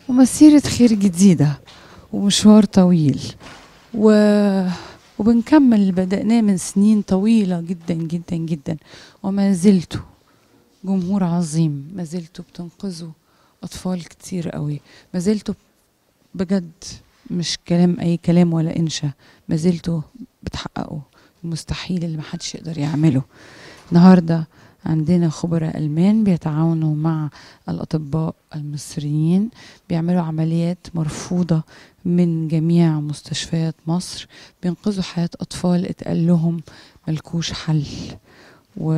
ومسيرة خير جديدة ومشوار طويل و... وبنكمل اللي بدأناه من سنين طويلة جدا جدا جدا وما زلتوا جمهور عظيم ما زلتوا بتنقذوا أطفال كتير قوي ما زلتوا بجد مش كلام أي كلام ولا إنشا ما زلتوا بتحققوا المستحيل اللي محدش يقدر يعمله النهارده عندنا خبراء ألمان بيتعاونوا مع الأطباء المصريين بيعملوا عمليات مرفوضة من جميع مستشفيات مصر بينقذوا حياة أطفال اتقال لهم ملكوش حل و...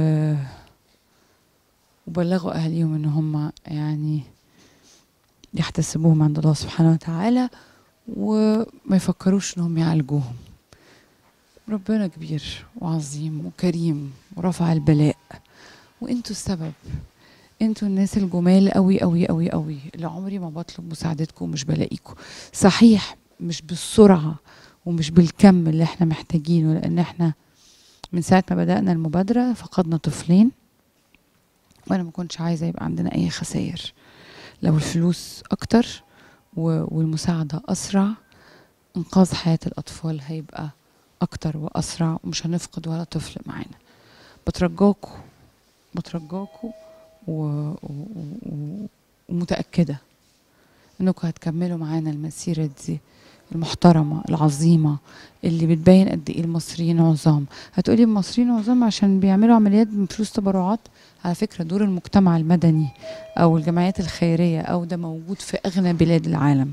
وبلغوا أهاليهم إن هم يعني يحتسبوهم عند الله سبحانه وتعالى وما يفكروش إنهم يعالجوهم ربنا كبير وعظيم وكريم ورفع البلاء وانتوا السبب انتوا الناس الجمال قوي قوي قوي قوي اللي عمري ما بطلب مساعدتكم ومش بلاقيكم صحيح مش بالسرعة ومش بالكم اللي احنا محتاجينه لان احنا من ساعة ما بدأنا المبادرة فقدنا طفلين وانا ما كنتش عايزة يبقى عندنا اي خسائر لو الفلوس اكتر و- والمساعدة اسرع انقاذ حياة الاطفال هيبقى اكتر واسرع ومش هنفقد ولا طفل معانا بترجاكوا بترجاكوا و... و... و... ومتأكدة انكم هتكملوا معانا المسيرة دي المحترمة العظيمة اللي بتبين قد ايه المصريين عظام هتقولي المصريين عظام عشان بيعملوا عمليات بفلوس تبرعات على فكرة دور المجتمع المدني او الجمعيات الخيرية او ده موجود في اغنى بلاد العالم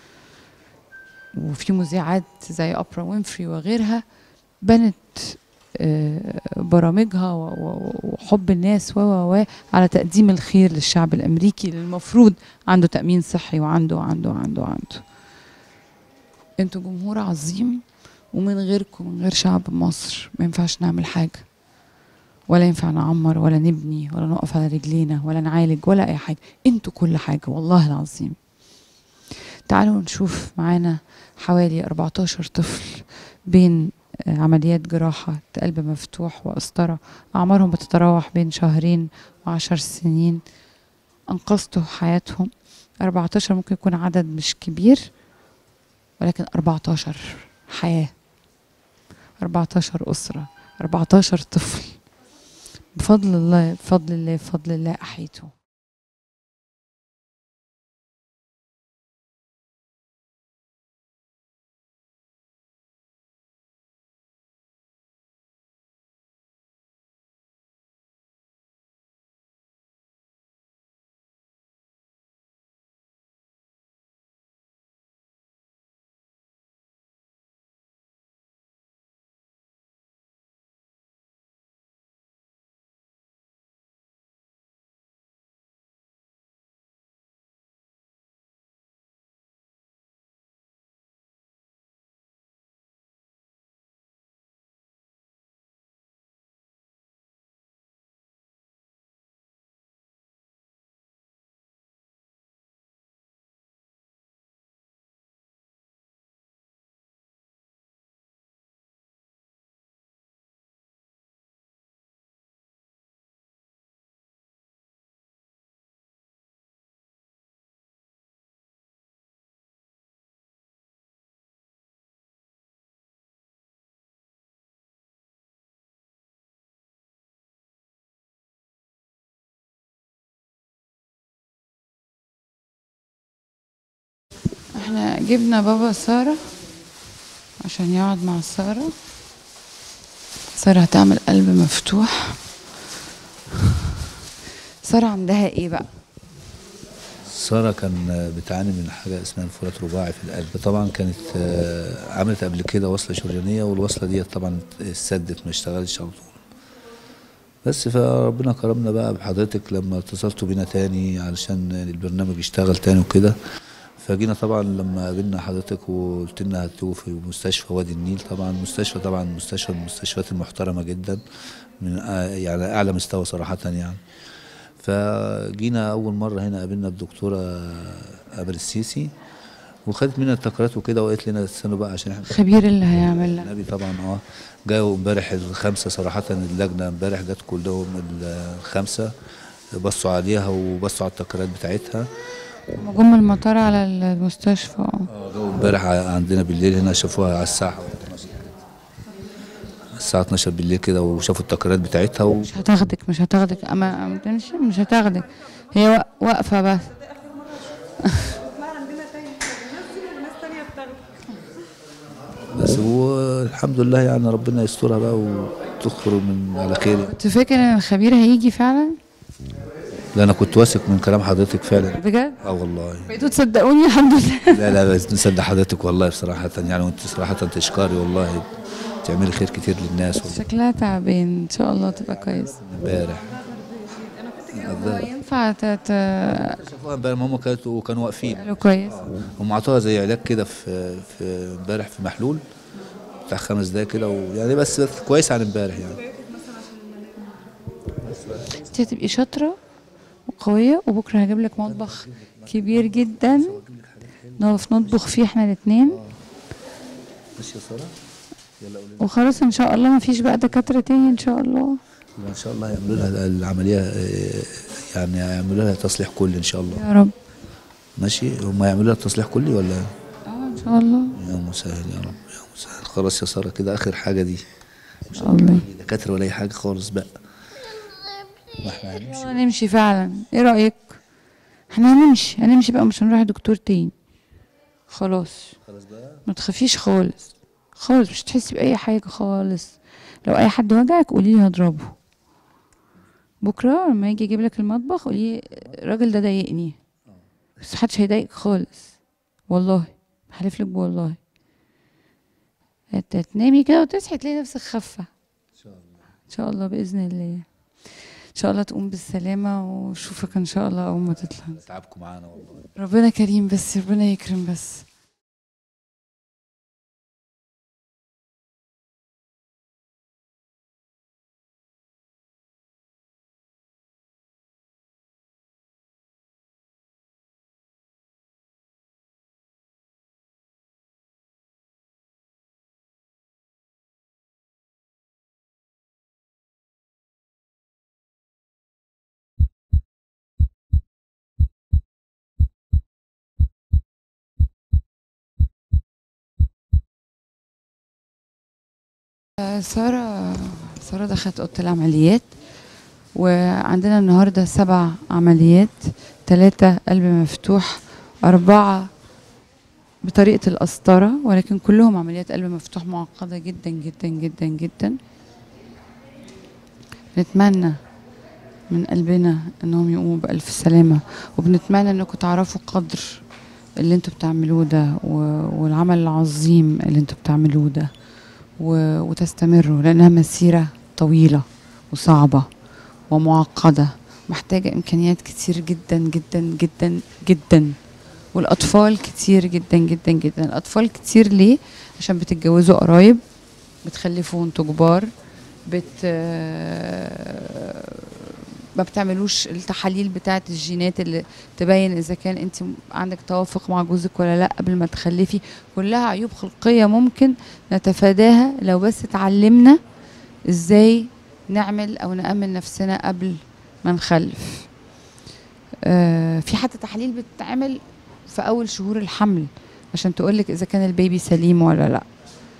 وفي مذيعات زي أوبرا وينفري وغيرها بنت آه، برامجها و- و- وحب الناس و و و على تقديم الخير للشعب الامريكي اللي المفروض عنده تامين صحي وعنده وعنده وعنده وعنده انتوا جمهور عظيم ومن غيركم من غير شعب مصر ما ينفعش نعمل حاجه ولا ينفع نعمر ولا نبني ولا نقف على رجلينا ولا نعالج ولا اي حاجه انتوا كل حاجه والله العظيم تعالوا نشوف معانا حوالي 14 طفل بين آه، عمليات جراحة قلب مفتوح وقسطرة أعمارهم بتتراوح بين شهرين وعشر سنين أنقذتوا حياتهم 14 ممكن يكون عدد مش كبير ولكن 14 حياة 14 أسرة 14 طفل بفضل الله بفضل الله بفضل الله أحيتوا احنا جبنا بابا سارة عشان يقعد مع سارة سارة هتعمل قلب مفتوح سارة عندها ايه بقى سارة كان بتعاني من حاجة اسمها انفلات رباعي في القلب طبعا كانت آه، عملت قبل كده وصلة شريانية والوصلة دي طبعا اتسدت ما اشتغلتش على طول بس فربنا كرمنا بقى بحضرتك لما اتصلتوا بينا تاني علشان البرنامج يشتغل تاني وكده فجينا طبعا لما قابلنا حضرتك وقلت لنا هتجوا في مستشفى وادي النيل طبعا مستشفى طبعا مستشفى من المستشفيات المحترمة جدا من آه، يعني اعلى مستوى صراحة يعني فجينا اول مره هنا قابلنا الدكتوره امل السيسي وخدت منا التقريرات وكده وقالت لنا استنوا بقى عشان احنا خبير اللي هيعمل لها النبي طبعا اه جاوا امبارح الخمسه صراحه اللجنه امبارح جت كلهم الخمسه بصوا عليها وبصوا على التقريرات بتاعتها هما جم من المطار على المستشفى اه اه جو امبارح ع- عندنا بالليل هنا شافوها على الساعه حوالي 12 كده. الساعه 12 بالليل كده وشافوا التقارير بتاعتها و... مش هتاخدك مش هتاخدك اما أما تمشي مش هتاخدك هي وا- واقفه بس بتطلع عندنا تاني بنزل وناس تانية بتاخد بس هو الحمد لله يعني ربنا يسترها بقى وتخرج من على خير يعني. كنت فاكر ان الخبير هيجي فعلا لا انا كنت واثق من كلام حضرتك فعلا بجد اه والله بقيتوا تصدقوني الحمد لله لا لا بس نصدق حضرتك والله بصراحه يعني وانت صراحه تشكري والله تعملي خير كتير للناس والله شكلها تعبان ان شاء الله تبقى كويس امبارح هو ينفع ت- ت- شافوها امبارح ماما كانت وكانوا واقفين قالوا كويس هم عطوها زي علاج كده في في امبارح في محلول بتاع خمس دقايق كده ويعني بس بس كويس عن امبارح يعني انت هتبقي شاطره وقويه وبكره هجيب لك مطبخ كبير جدا نقف نطبخ فيه احنا الاثنين ماشي يا ساره يلا قولي وخلاص ان شاء الله ما فيش بقى دكاتره تاني ان شاء الله ان شاء الله يعملوا لها العمليه آه، يعني يعملوا لها تصليح كلي ان شاء الله يا رب ماشي هم يعملوا لها تصليح كلي ولا اه ان شاء الله يا مسهل يا رب يا مسهل خلاص يا ساره كده اخر حاجه دي ان شاء الله دكاتره ولا اي حاجه خالص بقى ما احنا هنمشي يلا نمشي فعلا ايه رايك احنا هنمشي هنمشي بقى مش هنروح دكتور تاني خلاص خلاص بقى ما تخافيش خالص خالص مش تحسي باي حاجه خالص لو اي حد وجعك قولي لي هضربه بكره لما يجي يجيب لك المطبخ قولي الراجل ده ضايقني بس محدش هيضايقك خالص والله بحلف لك والله هت- هتنامي كده وتصحي تلاقي نفسك خفه ان شاء الله ان شاء الله باذن الله ان شاء الله تقوم بالسلامه واشوفك ان شاء الله اول ما تطلع تعبكم معانا والله ربنا كريم بس ربنا يكرم بس آه، سارة سارة دخلت أوضة العمليات وعندنا النهاردة سبع عمليات ثلاثة قلب مفتوح أربعة بطريقة القسطرة ولكن كلهم عمليات قلب مفتوح معقدة جدا جدا جدا جدا نتمنى من قلبنا انهم يقوموا بألف سلامة وبنتمنى انكم تعرفوا قدر اللي انتوا بتعملوه ده و- والعمل العظيم اللي انتوا بتعملوه ده و- وتستمروا لأنها مسيرة طويلة وصعبة ومعقدة محتاجة إمكانيات كتير جدا جدا جدا جدا والأطفال كتير جدا جدا جدا الأطفال كتير ليه؟ عشان بتتجوزوا قرايب بتخلفوا وانتوا كبار بت ما بتعملوش التحاليل بتاعه الجينات اللي تبين اذا كان انت عندك توافق مع جوزك ولا لا قبل ما تخلفي كلها عيوب خلقيه ممكن نتفاداها لو بس اتعلمنا ازاي نعمل او نأمن نفسنا قبل ما نخلف آه في حتى تحاليل بتتعمل في اول شهور الحمل عشان تقولك اذا كان البيبي سليم ولا لا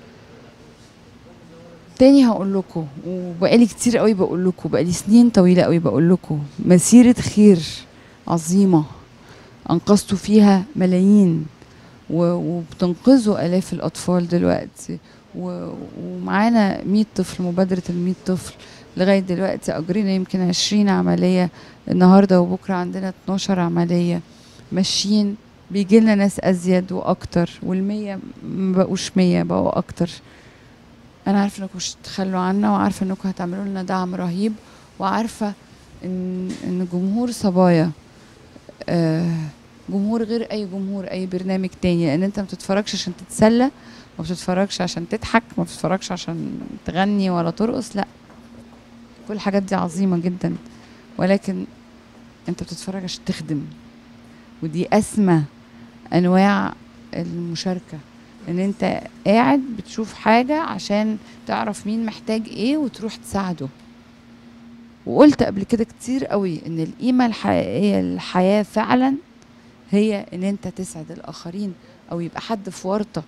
تاني هقول لكم وبقالي كتير قوي بقول لكم بقالي سنين طويله قوي بقول لكم مسيره خير عظيمه انقذتوا فيها ملايين و- وبتنقذوا الاف الاطفال دلوقتي و- ومعانا 100 طفل مبادره ال 100 طفل لغايه دلوقتي اجرينا يمكن 20 عمليه النهارده وبكره عندنا 12 عمليه ماشيين بيجي لنا ناس ازيد واكتر والمية ما بقوش 100 بقوا اكتر انا عارفه انكم مش هتتخلوا عنا وعارفه انكم هتعملوا لنا دعم رهيب وعارفه ان ان جمهور صبايا آه، جمهور غير اي جمهور اي برنامج تاني لان انت ما بتتفرجش عشان تتسلى ما بتتفرجش عشان تضحك ما بتتفرجش عشان تغني ولا ترقص لا كل الحاجات دي عظيمه جدا ولكن انت بتتفرج عشان تخدم ودي اسمى انواع المشاركه ان انت قاعد بتشوف حاجه عشان تعرف مين محتاج ايه وتروح تساعده وقلت قبل كده كتير قوي ان القيمه الحقيقيه للحياه فعلا هي ان انت تسعد الاخرين او يبقى حد في ورطه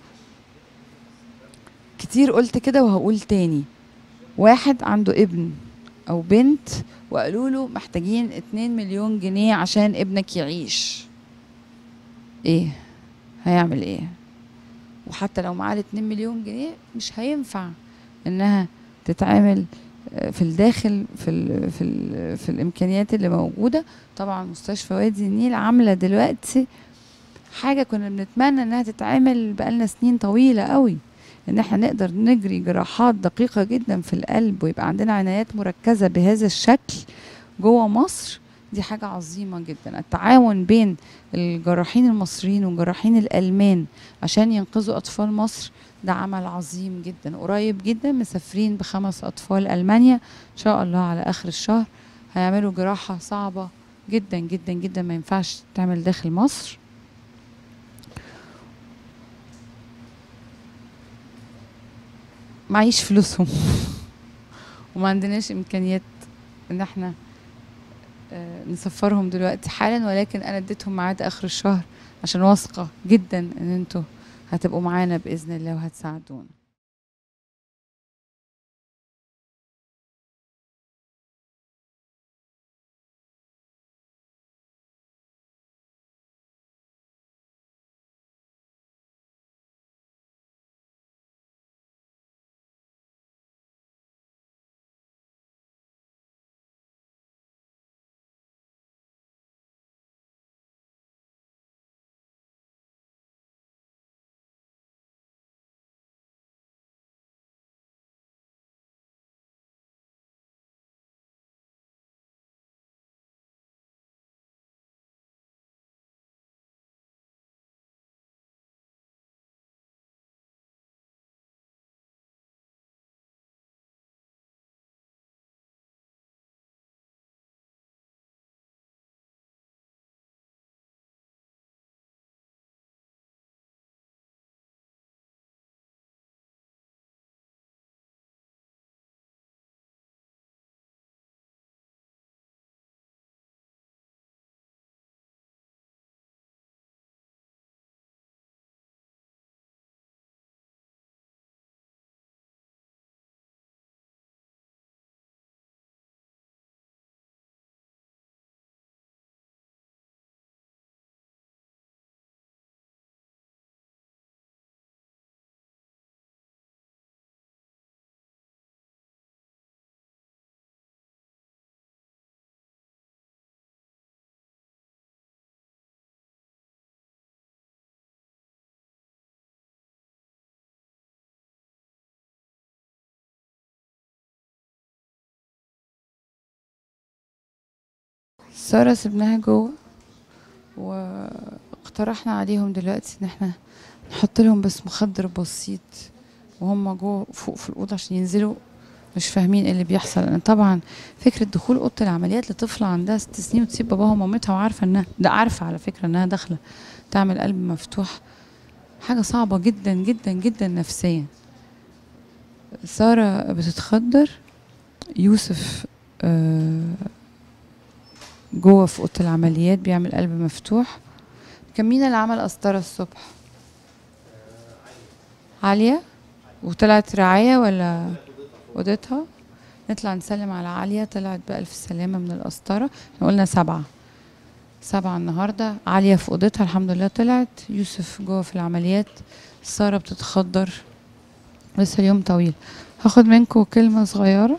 كتير قلت كده وهقول تاني واحد عنده ابن او بنت وقالوا له محتاجين 2 مليون جنيه عشان ابنك يعيش ايه هيعمل ايه وحتى لو معاه 2 مليون جنيه مش هينفع انها تتعامل آه، في الداخل في ال في ال في الامكانيات اللي موجوده طبعا مستشفى وادي النيل عامله دلوقتي حاجه كنا بنتمنى انها تتعمل بقالنا سنين طويله قوي ان احنا نقدر نجري جراحات دقيقه جدا في القلب ويبقى عندنا عنايات مركزه بهذا الشكل جوه مصر دي حاجه عظيمه جدا التعاون بين الجراحين المصريين والجراحين الالمان عشان ينقذوا اطفال مصر ده عمل عظيم جدا قريب جدا مسافرين بخمس اطفال المانيا ان شاء الله على اخر الشهر هيعملوا جراحه صعبه جدا جدا جدا ما ينفعش تعمل داخل مصر معيش فلوسهم وما عندناش امكانيات ان احنا آه، نسفرهم دلوقتي حالا ولكن انا اديتهم ميعاد اخر الشهر عشان واثقه جدا ان انتوا هتبقوا معانا باذن الله وهتساعدونا سارة سبناها جوه واقترحنا عليهم دلوقتي ان احنا نحط لهم بس مخدر بسيط وهم جوه فوق في الاوضه عشان ينزلوا مش فاهمين ايه اللي بيحصل لان طبعا فكره دخول اوضه العمليات لطفله عندها ست سنين وتسيب باباها ومامتها وعارفه انها ده عارفه على فكره انها داخله تعمل قلب مفتوح حاجه صعبه جدا جدا جدا نفسيا ساره بتتخدر يوسف آه جوه في اوضه العمليات بيعمل قلب مفتوح كان مين اللي عمل قسطره الصبح عاليه وطلعت رعايه ولا اوضتها نطلع نسلم على عاليه طلعت بألف سلامه من القسطره احنا قلنا سبعه سبعه النهارده عاليه في اوضتها الحمد لله طلعت يوسف جوه في العمليات ساره بتتخدر لسه اليوم طويل هاخد منكم كلمه صغيره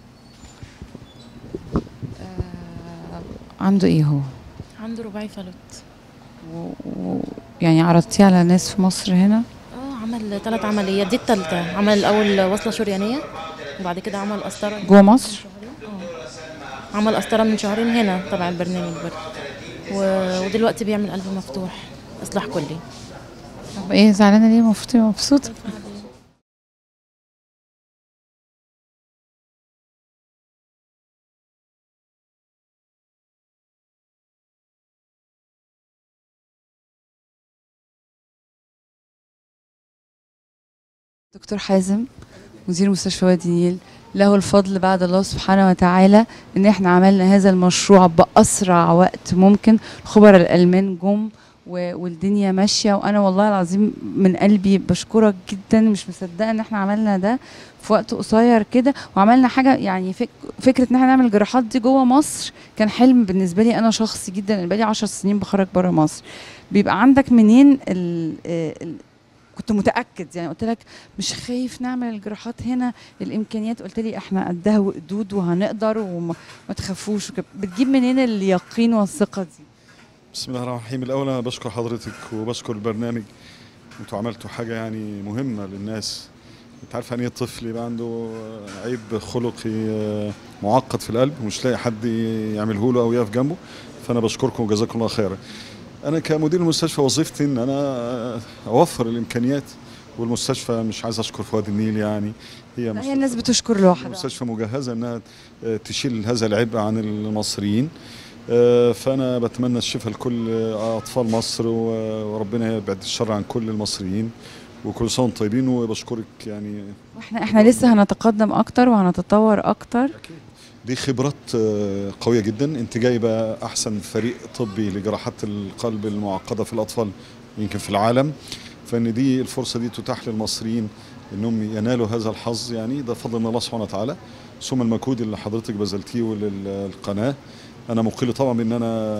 آه، عنده ايه هو عنده رباعي فلوت و... و... يعني عرضتيه على ناس في مصر هنا اه عمل ثلاث عمليات دي التالتة عمل الأول وصلة شريانية وبعد كده عمل قسطرة جوه مصر اه عمل قسطرة من شهرين هنا تبع البرنامج برضه و... ودلوقتي بيعمل قلب مفتوح إصلاح كلي طب ايه زعلانه ليه مبسوطه مبسوطه دكتور حازم مدير مستشفى وادي النيل له الفضل بعد الله سبحانه وتعالى ان احنا عملنا هذا المشروع باسرع وقت ممكن الخبراء الالمان جم و- والدنيا ماشيه وانا والله العظيم من قلبي بشكرك جدا مش مصدقه ان احنا عملنا ده في وقت قصير كده وعملنا حاجه يعني فك فكره ان احنا نعمل الجراحات دي جوه مصر كان حلم بالنسبه لي انا شخصي جدا انا بقالي 10 سنين بخرج بره مصر بيبقى عندك منين ال ال كنت متاكد يعني قلت لك مش خايف نعمل الجراحات هنا الامكانيات قلت لي احنا قدها وقدود وهنقدر وما ما تخافوش وكده. بتجيب منين اليقين والثقه دي بسم الله الرحمن الرحيم الاول انا بشكر حضرتك وبشكر البرنامج انتوا عملتوا حاجه يعني مهمه للناس انت عارف يعني ايه طفل يبقى عنده عيب خلقي آه، معقد في القلب ومش لاقي حد يعمله له او يقف جنبه فانا بشكركم وجزاكم الله خيرا انا كمدير المستشفى وظيفتي ان انا آه، اوفر الامكانيات والمستشفى مش عايز اشكر فؤاد النيل يعني هي لا، هي الناس مستشفى- بتشكر لوحدها مستشفى مجهزه انها آه، تشيل هذا العبء عن المصريين آه، فانا بتمنى الشفاء لكل آه، اطفال مصر و- وربنا يبعد الشر عن كل المصريين وكل سنه وانتم طيبين وبشكرك يعني واحنا احنا لسه هنتقدم اكتر وهنتطور اكتر دي خبرات آه، قويه جدا انت جايبه احسن فريق طبي لجراحات القلب المعقده في الاطفال يمكن في العالم فان دي الفرصه دي تتاح للمصريين انهم ينالوا هذا الحظ يعني ده فضل من الله سبحانه وتعالى ثم المجهود اللي حضرتك بذلتيه للقناه انا مقل طبعا بان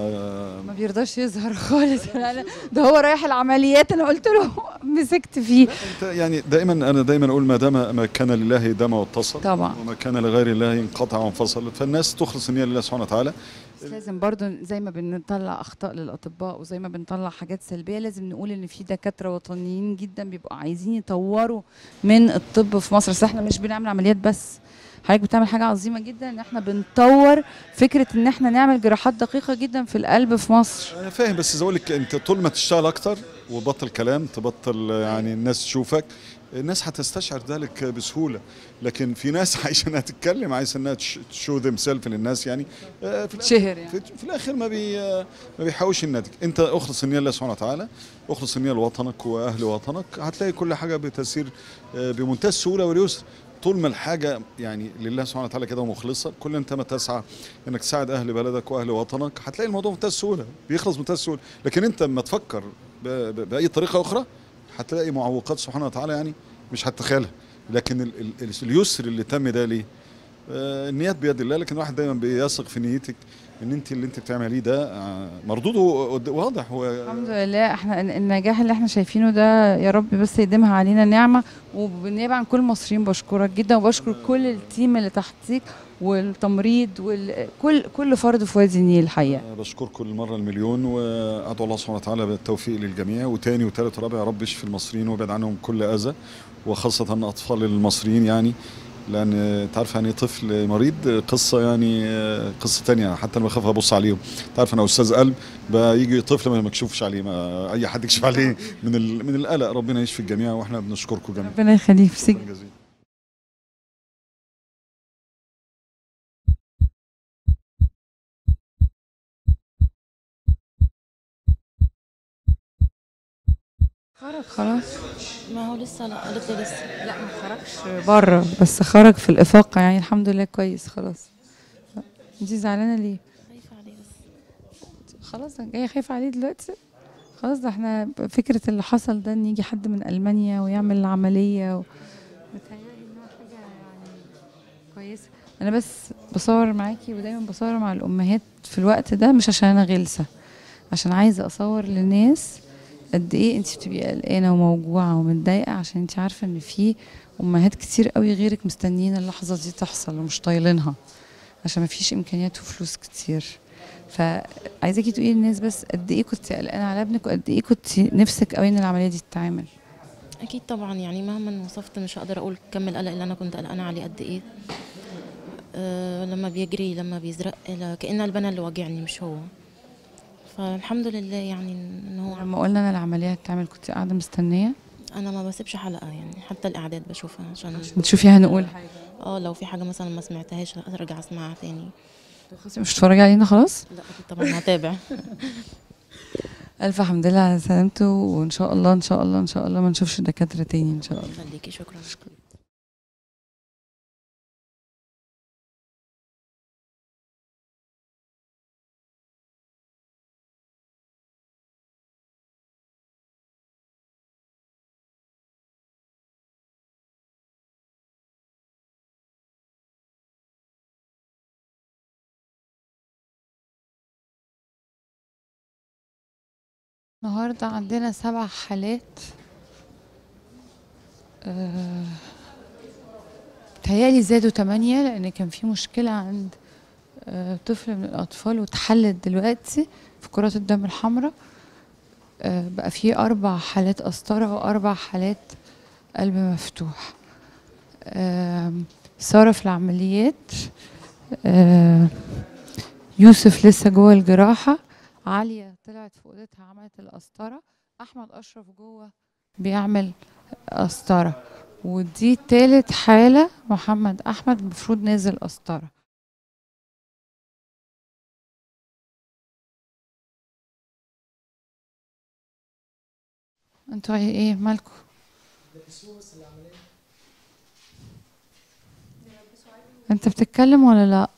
انا ما بيرضاش يظهر خالص أنا ده هو رايح العمليات انا قلت له مسكت فيه انت يعني دائما انا دايما اقول ما دام ما كان لله دام واتصل طبعا وما كان لغير الله انقطع وانفصل فالناس تخلص النيه لله سبحانه وتعالى بس لازم برضو زي ما بنطلع اخطاء للاطباء وزي ما بنطلع حاجات سلبيه لازم نقول ان في دكاتره وطنيين جدا بيبقوا عايزين يطوروا من الطب في مصر بس احنا مش بنعمل عمليات بس حضرتك بتعمل حاجه عظيمه جدا ان احنا بنطور فكره ان احنا نعمل جراحات دقيقه جدا في القلب في مصر انا فاهم بس زي اقول لك انت طول ما تشتغل اكتر وبطل كلام تبطل يعني الناس تشوفك الناس هتستشعر ذلك بسهوله لكن في ناس عايشه انها تتكلم عايزه انها تشو ذيم سيلف للناس يعني آه، في الآخر- تشهر يعني في, في الاخر ما بي ما بيحاولش الناتج انت اخلص النيه لله سبحانه وتعالى اخلص النيه لوطنك واهل وطنك هتلاقي كل حاجه بتسير آه، بمنتهى السهوله واليسر طول ما الحاجه يعني لله سبحانه وتعالى كده ومخلصه كل انت ما تسعى انك تساعد اهل بلدك واهل وطنك هتلاقي الموضوع بمنتهى السهوله بيخلص بمنتهى السهوله لكن انت لما تفكر ب- ب- باي طريقه اخرى هتلاقي معوقات سبحانه وتعالى يعني مش هتتخيلها لكن ال ال ال اليسر اللي تم ده ليه؟ آه، النيات بيد الله لكن الواحد دايما بيثق في نيتك ان انت اللي انت بتعمليه ده آه، مردوده قد- واضح هو الحمد لله احنا ال- النجاح اللي احنا شايفينه ده يا رب بس يديمها علينا نعمه وبالنيابه عن كل المصريين بشكرك جدا وبشكر كل التيم اللي تحتيك والتمريض وكل كل فرد في وادي النيل الحقيقه آه، بشكركم المره المليون وادعو الله سبحانه وتعالى بالتوفيق للجميع وتاني وتالت ورابع يا رب يشفي المصريين ويبعد عنهم كل اذى وخاصه اطفال المصريين يعني لان آه، انت عارف يعني طفل مريض آه، قصه يعني آه، قصه تانية حتى انا بخاف ابص عليهم انت عارف انا استاذ قلب بيجي طفل ما مكشوفش عليه ما اي حد يكشف عليه من ال- من القلق ربنا يشفي الجميع واحنا بنشكركم جميعا ربنا يخليك في شكراً جزيلاً. خرج خلاص ما هو لسه لا قالت لي لسه لا ما خرجش بره بس خرج في الافاقه يعني الحمد لله كويس خلاص انتي زعلانه ليه خايفه عليه بس خلاص أنا جايه خايفه عليه دلوقتي خلاص ده احنا فكره اللي حصل ده ان يجي حد من المانيا ويعمل العمليه و... متهيألي انها حاجه يعني كويسه انا بس بصور معاكي ودايما بصور مع الامهات في الوقت ده مش عشان انا غلسه عشان عايزه اصور للناس قد ايه انت بتبقي قلقانه وموجوعه ومتضايقه عشان انت عارفه ان في امهات كتير قوي غيرك مستنيين اللحظه دي تحصل ومش طايلينها عشان ما فيش امكانيات وفلوس كتير فعايزاكي تقولي للناس بس قد ايه كنت قلقانه على ابنك وقد ايه كنت نفسك قوي ان العمليه دي تتعمل اكيد طبعا يعني مهما وصفت مش هقدر اقول كم القلق اللي انا كنت قلقانه عليه قد ايه أه لما بيجري لما بيزرق لا- كأن قلبنا اللي واجعني مش هو فالحمد لله يعني ان هو لما قلنا ان العمليه هتتعمل كنت قاعده مستنيه انا ما بسيبش حلقه يعني حتى الاعداد بشوفها عشان بتشوفي هنقول حاجه اه لو في حاجه مثلا ما سمعتهاش ارجع اسمعها تاني خلاص مش هتتفرجي علينا خلاص لا اكيد طبعا هتابع الف حمد لله على سلامته وان شاء الله ان شاء الله ان شاء الله ما نشوفش دكاتره تاني ان شاء الله خليكي شكرا النهاردة عندنا سبع حالات آه، بتهيألي زادوا تمانية لأن كان في مشكلة عند آه، طفل من الأطفال واتحلت دلوقتي في كرات الدم الحمراء آه، بقى في أربع حالات قسطرة وأربع حالات قلب مفتوح آم، سارة في العمليات آه، يوسف لسه جوه الجراحة عالية طلعت في أوضتها عملت القسطرة أحمد أشرف جوه بيعمل قسطرة ودي تالت حالة محمد أحمد المفروض نازل قسطرة انتوا عاي- ايه مالكم انت بتتكلم ولا لا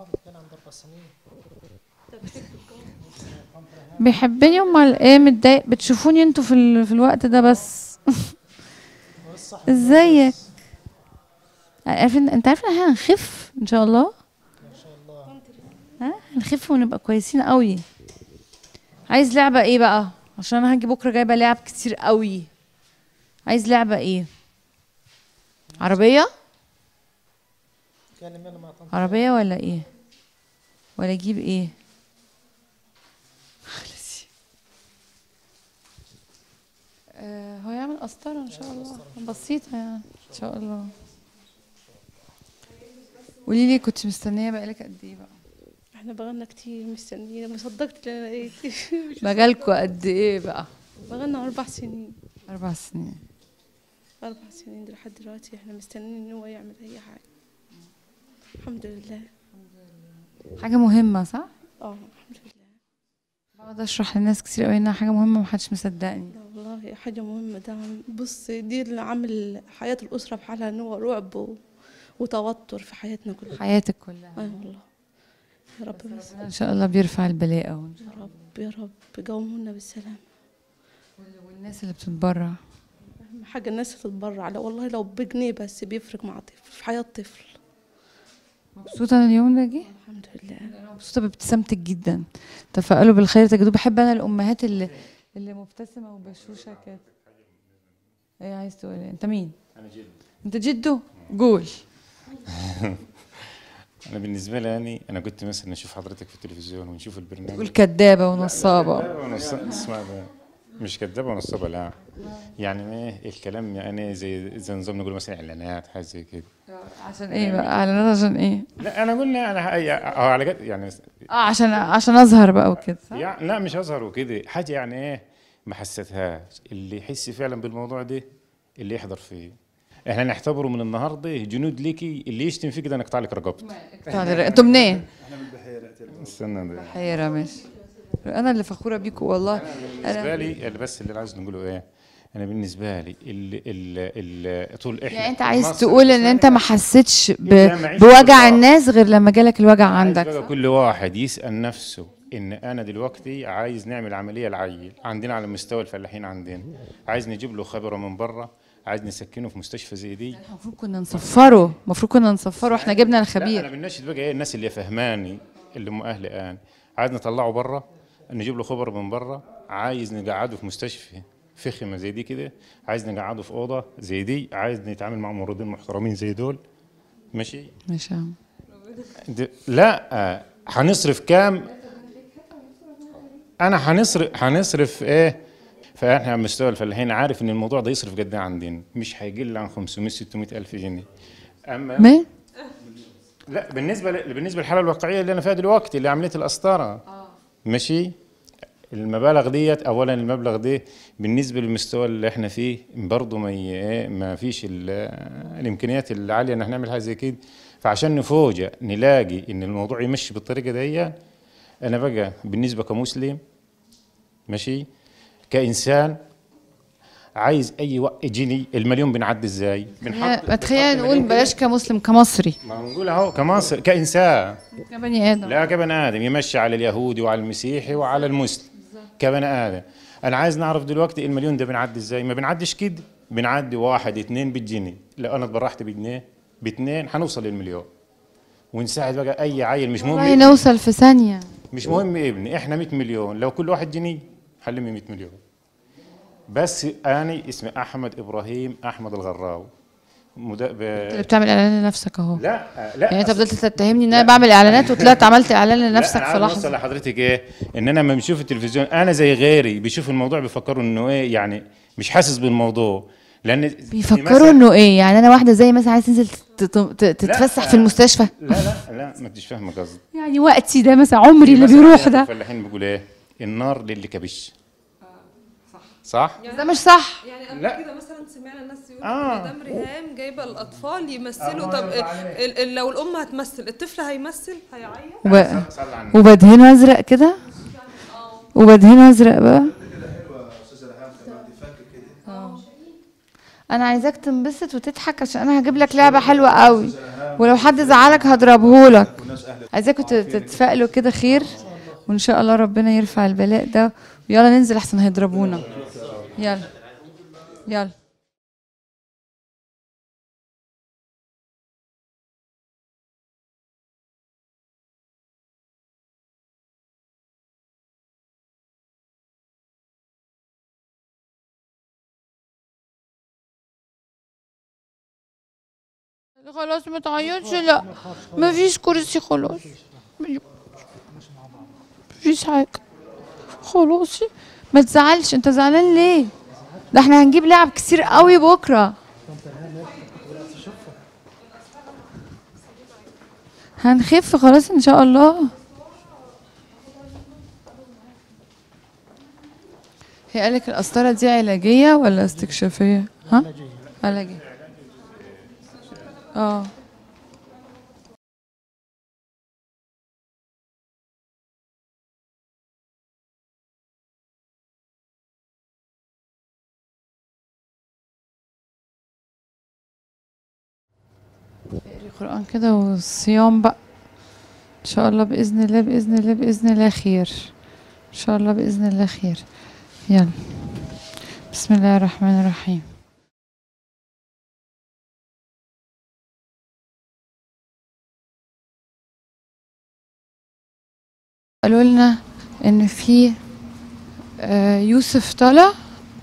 بيحبني امال ايه متضايق بتشوفوني انتوا في, ال... في الوقت ده بس ازيك عارفين انت عارف ان احنا هنخف ان شاء الله ها هنخف ونبقى كويسين قوي عايز لعبة ايه بقى عشان انا هاجي بكره جايبه لعب كتير قوي عايز لعبة ايه عربية عربية ولا ايه ولا اجيب ايه خلصي آه هو يعمل قسطرة ان شاء الله بسيطة يعني ان شاء الله قولي لي كنت مستنية بقالك قد ايه بقى احنا بقالنا كتير مستنيين ما صدقت اللي انا لقيت بقالكوا قد ايه بقى بقالنا اربع سنين اربع سنين اربع سنين دي لحد دلوقتي احنا مستنيين ان هو يعمل اي حاجه الحمد لله حاجة مهمة صح؟ اه الحمد لله بقعد اشرح للناس كتير قوي انها حاجة مهمة ومحدش مصدقني لا والله حاجه مهمه ده بص دي اللي عامل حياه الاسره بحالها ان هو رعب و... وتوتر في حياتنا كلها حياتك كلها اي والله يا رب بس ان شاء الله بيرفع البلاء وإن شاء يا رب يا رب قومونا بالسلام الله. والناس اللي بتتبرع اهم حاجه الناس تتبرع لا والله لو بجنيه بس بيفرق مع طفل في حياه طفل مبسوطة انا اليوم ده جه الحمد لله انا مبسوطة بابتسامتك جدا تفائلوا بالخير تجدوه بحب انا الامهات اللي اللي مبتسمة وبشوشة كده ايه عايز تقول ايه انت مين؟ انا جد انت جدو؟ قول انا بالنسبه لي يعني انا كنت مثلا اشوف حضرتك في التلفزيون ونشوف البرنامج قول كدابة ونصابة كدابة ونص- اسمع بقى. مش كدابه ونصابه لا يعني ايه الكلام يعني زي زي نظام نقول مثلا اعلانات حاجه زي كده عشان ايه بقى اعلانات عشان ايه؟ لا انا قلنا انا ح- اه على قد يعني اه عشان عشان اظهر بقى وكده صح؟ يعني لا مش اظهر وكده حاجه يعني ايه ما حسيتهاش اللي يحس فعلا بالموضوع ده اللي يحضر فيه احنا نعتبره من النهارده جنود ليكي اللي يشتم فيك ده نقطع لك رقبته تعالى انتوا منين؟ استنى ده حيرة ماشي انا اللي فخورة بيكم والله بالنسبه لي اللي بس اللي عايز نقوله ايه انا بالنسبه لي اللي اللي طول احنا يعني انت عايز مصر تقول ان انت ما الإسلامية حسيتش ب... إلا معيشة بوجع الضعف. الناس غير لما جالك الوجع عايز عندك بقى صح؟ كل واحد يسال نفسه ان انا دلوقتي عايز نعمل عمليه لعيل عندنا على مستوى الفلاحين عندنا عايز نجيب له خبره من بره عايز نسكنه في مستشفى زي دي المفروض كنا نصفره المفروض كنا نصفره احنا جبنا لا انا الخبير بنناشد بقى ايه الناس اللي فهماني اللي مؤهله الان عايز نطلعه بره نجيب له خبر من بره عايز نقعده في مستشفى فخمه زي دي كده عايز نقعده في اوضه زي دي عايز نتعامل مع ممرضين محترمين زي دول ماشي مش عم. د- لا آه، هنصرف كام انا هنصرف هنصرف ايه فاحنا على مستوى الفلاحين عارف ان الموضوع ده يصرف قد ايه عندنا مش هيقل عن 500 600 الف جنيه اما ما لا بالنسبه ل... بالنسبه للحاله الواقعيه اللي انا فيها دلوقتي اللي عمليه القسطره ماشي المبالغ ديت اولا المبلغ ده بالنسبه للمستوى اللي احنا فيه برضه ما ي... إيه، ما فيش ال... الامكانيات العاليه ان احنا نعمل حاجه زي كده فعشان نفوجئ نلاقي ان الموضوع يمشي بالطريقه دي انا بقى بالنسبه كمسلم ماشي كانسان عايز اي وقت يجيني المليون بنعدي ازاي بنحط ما تخلينا بنحط نقول مليون بلاش كمسلم كمصري ما نقول اهو كمصر كانسان كبني ادم لا كبني ادم يمشي على اليهودي وعلى المسيحي وعلى المسلم كبني ادم انا عايز نعرف دلوقتي المليون ده بنعدي ازاي ما بنعديش كده بنعدي واحد اتنين بالجنيه لو انا اتبرعت بجنيه باتنين هنوصل للمليون ونساعد بقى اي عيل مش والله مهم نوصل في ثانية مش مهم ابني احنا 100 مليون لو كل واحد جنيه حلمي 100 مليون بس انا اسمي احمد ابراهيم احمد الغراوي مد... ب... اللي بتعمل اعلان لنفسك اهو لا لا يعني انت أصل- فضلت تتهمني ان انا بعمل اعلانات وطلعت عملت اعلان لنفسك لا في أنا عاوز لحظه اوصل لحضرتك ايه ان انا لما بشوف التلفزيون انا زي غيري بيشوف الموضوع بيفكروا انه ايه يعني مش حاسس بالموضوع لان بيفكروا انه ايه يعني انا واحده زي مثلا عايز تنزل تت- تت- تتفسح في المستشفى لا لا لا ما انتش فاهمه قصدي يعني وقتي ده مثلا عمري اللي مثلاً بيروح عندنا ده الفلاحين بيقول ايه النار للي كبش صح ده مش صح يعني قبل لا. كده مثلا سمعنا ناس يقولوا آه. مدام ريهام جايبه الاطفال يمثلوا طب ال- ال- لو الام هتمثل الطفل هيمثل هيعيط وب... صلى على النبي وبدهنه ازرق كده وبدهنه ازرق بقى آه. انا عايزاك تنبسط وتضحك عشان انا هجيب لك لعبه حلوه قوي ولو حد زعلك هضربهولك عايزاكم تت- تتفائلوا كده خير وان شاء الله ربنا يرفع البلاء ده ويلا ننزل احسن هيضربونا يلا يلا خلاص ما تعيطش لا ما فيش كرسي خلاص مفيش حاجة خلاص ما تزعلش انت زعلان ليه ده احنا هنجيب لعب كتير قوي بكرة هنخف خلاص ان شاء الله هي قالك القسطرة دي علاجية ولا استكشافية؟ ها؟ علاجية اه اقري قرآن كده والصيام بقى ان شاء الله بإذن الله بإذن الله بإذن الله خير ان شاء الله بإذن الله خير يلا بسم الله الرحمن الرحيم قالوا لنا ان في آه، يوسف طلع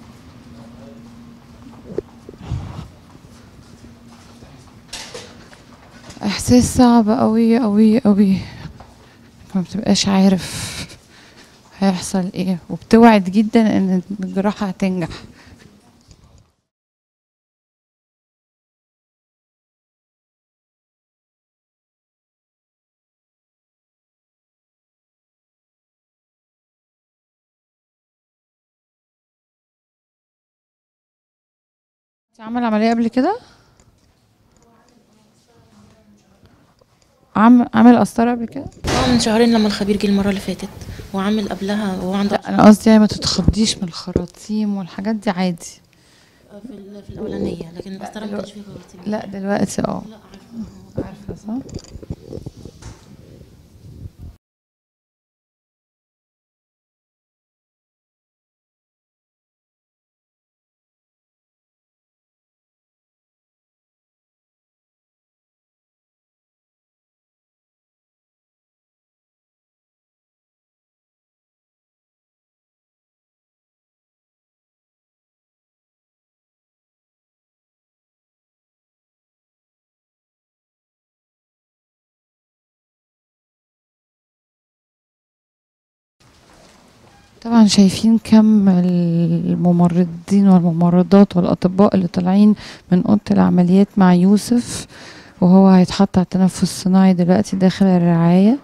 احساس صعب قوي قوي قوي ما بتبقاش عارف هيحصل ايه وبتوعد جدا ان الجراحة هتنجح انت عمل عملية قبل كده؟ عم عامل قسطرة قبل كده؟ اه من شهرين لما الخبير جه المره اللي فاتت وعامل قبلها وهو عنده لا انا قصدي يعني ما تتخضيش من الخراطيم والحاجات دي عادي في, ال- في الاولانيه لكن القسطره ما كانش فيها خراطيم لا دلوقتي اه لا عارفه عارفة صح؟ طبعا شايفين كم الممرضين والممرضات والأطباء اللي طالعين من أوضة العمليات مع يوسف وهو هيتحط على التنفس الصناعي دلوقتي داخل الرعاية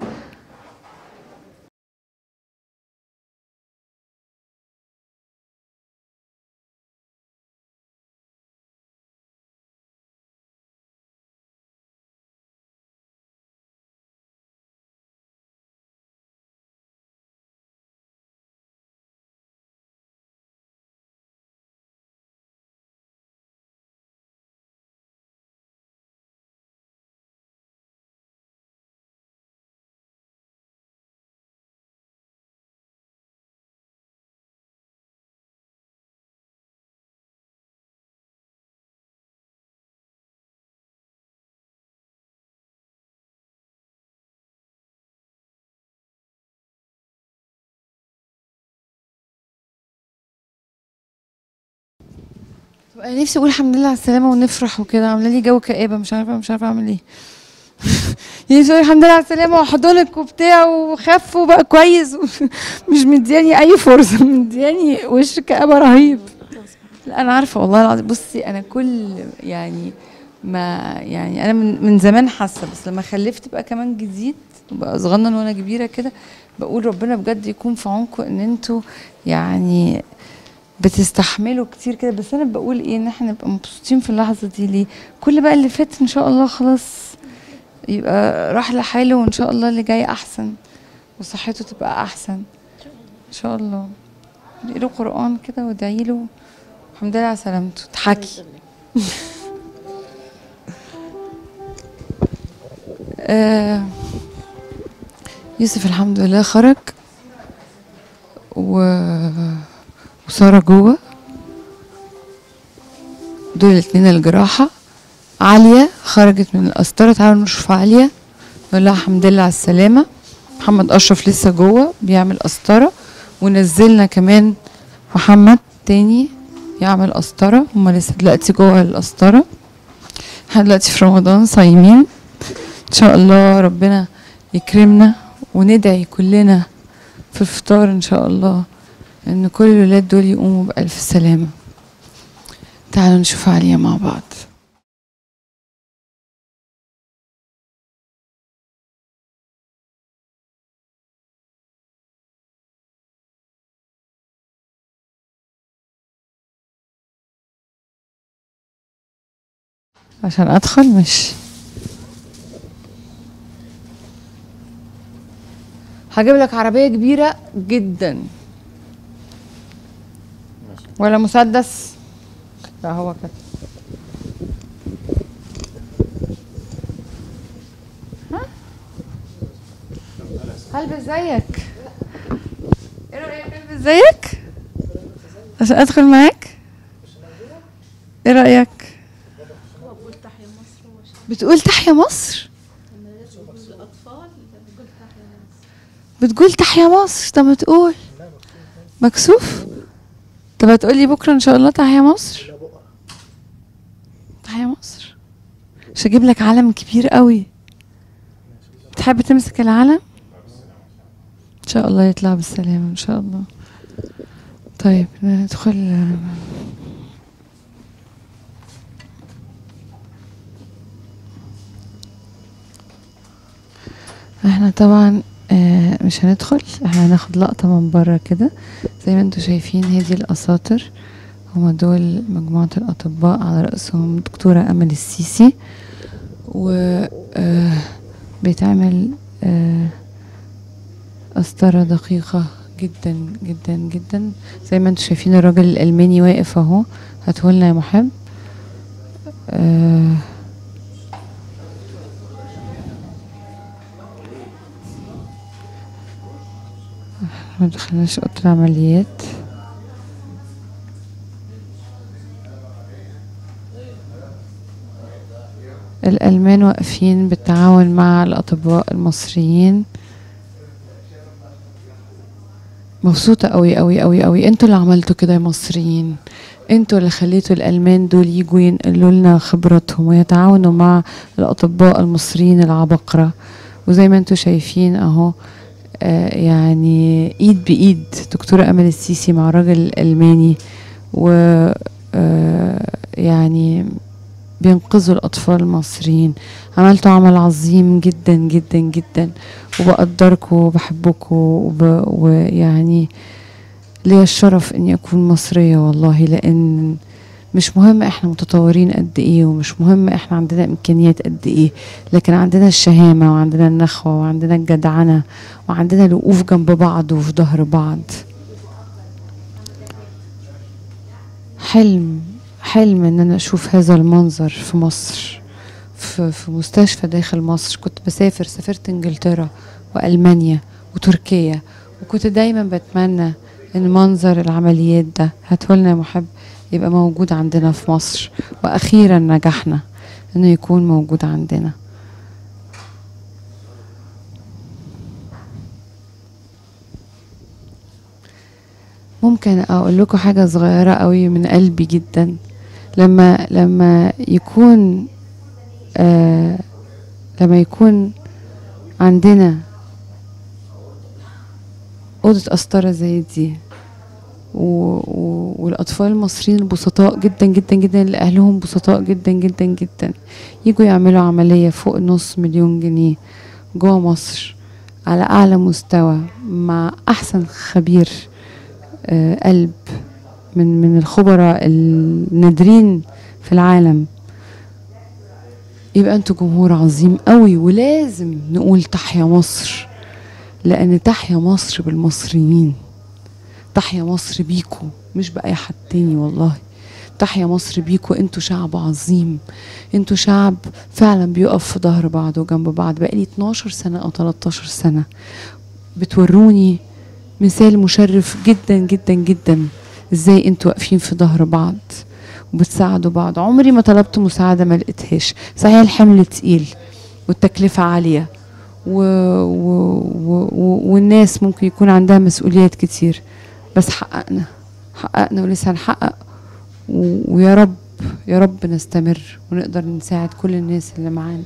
انا نفسي اقول الحمد لله على السلامه ونفرح وكده عامله لي جو كآبه مش عارفه مش عارفه اعمل ايه يعني نفسي اقول الحمد لله على السلامه وحضنك وبتاع وخف وبقى كويس مش مدياني اي فرصه مدياني وش كآبه رهيب لا انا عارفه والله العظيم بصي انا كل يعني ما يعني انا من من زمان حاسه بس لما خلفت بقى كمان جديد وبقى صغنن وانا كبيره كده بقول ربنا بجد يكون في عونكم ان انتوا يعني بتستحملوا كتير كده بس انا بقول ايه ان احنا نبقى مبسوطين في اللحظه دي ليه كل بقى اللي فات ان شاء الله خلاص يبقى راح لحاله وان شاء الله اللي جاي احسن وصحته تبقى احسن ان شاء الله ادعي له قران كده وادعي له الحمد لله على سلامته اضحكي آه يوسف الحمد لله خرج و وسارة جوه دول الاتنين الجراحة عالية خرجت من القسطرة تعالوا نشوف عالية نقول لها الحمد لله على السلامة محمد أشرف لسه جوه بيعمل قسطرة ونزلنا كمان محمد تاني يعمل قسطرة هما لسه دلوقتي جوه القسطرة احنا دلوقتي في رمضان صايمين ان شاء الله ربنا يكرمنا وندعي كلنا في الفطار ان شاء الله ان كل الولاد دول يقوموا بألف سلامة تعالوا نشوف عليا مع بعض عشان ادخل مش هجيب لك عربية كبيرة جدا ولا مسدس لا هو كده ها هلبس زيك ايه رأيك البس زيك عشان ادخل معاك ايه رأيك بتقول تحيا مصر بتقول تحيا مصر طب ما تقول مكسوف طب هتقولي بكره ان شاء الله تحيا مصر تحيا مصر مش هجيب لك علم كبير قوي تحب تمسك العلم ان شاء الله يطلع بالسلامه ان شاء الله طيب ندخل احنا طبعا آه مش هندخل احنا هناخد لقطة من بره كده زي ما انتوا شايفين هي دي الأساطر هما دول مجموعة الأطباء على رأسهم دكتورة أمل السيسي و آه بيتعمل آه قسطرة دقيقة جدا جدا جدا زي ما انتوا شايفين الراجل الألماني واقف اهو هاتهولنا يا محب آه ما دخلناش اوضه العمليات الألمان واقفين بالتعاون مع الأطباء المصريين مبسوطة قوي قوي قوي قوي انتوا اللي عملتوا كده يا مصريين انتوا اللي خليتوا الألمان دول يجوا ينقلوا لنا خبراتهم ويتعاونوا مع الأطباء المصريين العبقرة وزي ما انتوا شايفين اهو آه يعني ايد بايد دكتورة امل السيسي مع راجل الالماني و آه يعني بينقذوا الاطفال المصريين عملتوا عمل عظيم جدا جدا جدا وبقدركم وبحبكم وب... ويعني ليا الشرف اني اكون مصرية والله لان مش مهم احنا متطورين قد ايه ومش مهم احنا عندنا امكانيات قد ايه لكن عندنا الشهامة وعندنا النخوة وعندنا الجدعنة وعندنا الوقوف جنب بعض وفي ظهر بعض حلم حلم ان انا اشوف هذا المنظر في مصر في, في مستشفى داخل مصر كنت بسافر سافرت انجلترا والمانيا وتركيا وكنت دايما بتمنى ان منظر العمليات ده هاتولنا يا محب يبقى موجود عندنا في مصر واخيرا نجحنا انه يكون موجود عندنا ممكن اقول لكم حاجه صغيره قوي من قلبي جدا لما لما يكون آه لما يكون عندنا أوضة قسطرة زي دي و... و... والأطفال المصريين البسطاء جدا جدا جدا اللي أهلهم بسطاء جدا جدا جدا يجوا يعملوا عملية فوق نص مليون جنيه جوه مصر على أعلى مستوى مع أحسن خبير آه قلب من من الخبراء النادرين في العالم يبقى انتوا جمهور عظيم قوي ولازم نقول تحيا مصر لان تحيا مصر بالمصريين تحيا مصر بيكو مش بأي حد تاني والله تحيا مصر بيكو انتوا شعب عظيم انتوا شعب فعلا بيقف في ظهر بعض وجنب بعض بقالي 12 سنة او 13 سنة بتوروني مثال مشرف جدا جدا جدا ازاي انتوا واقفين في ظهر بعض وبتساعدوا بعض عمري ما طلبت مساعدة ما لقيتهاش صحيح الحمل تقيل والتكلفة عالية و... و... و... و... والناس ممكن يكون عندها مسؤوليات كتير بس حققنا حققنا ولسه هنحقق و... ويا رب يا رب نستمر ونقدر نساعد كل الناس اللي معانا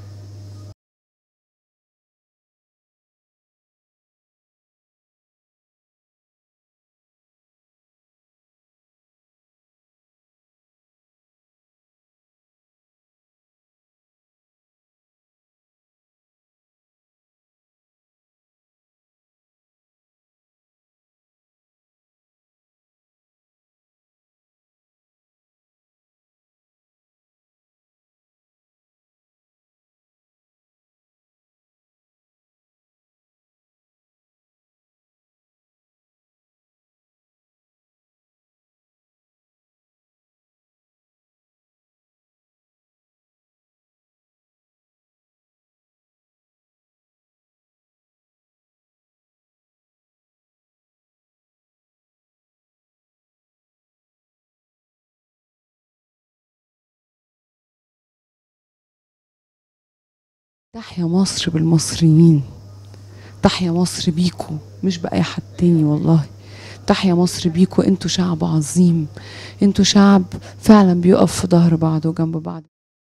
تحيا مصر بالمصريين تحيا مصر بيكو مش بأي حد تاني والله تحيا مصر بيكو انتوا شعب عظيم انتوا شعب فعلا بيقف في ظهر بعض وجنب بعض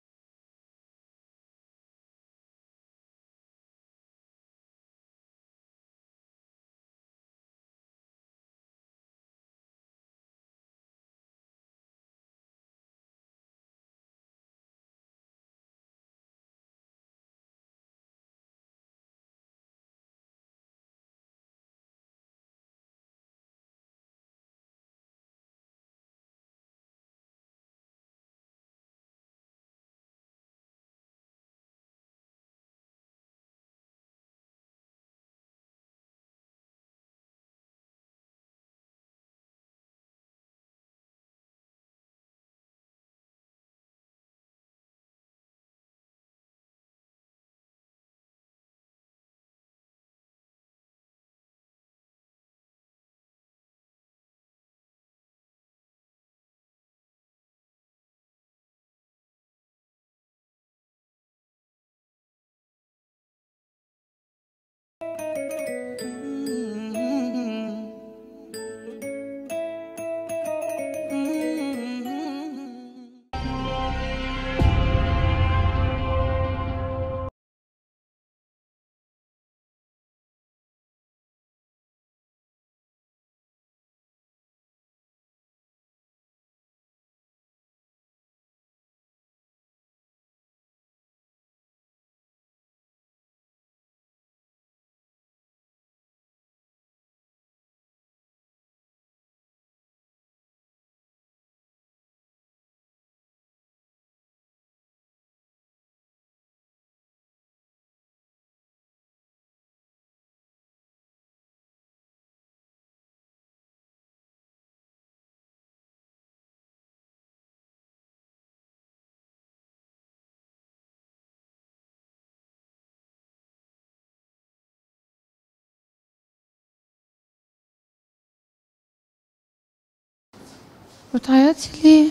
بتعيطي ليه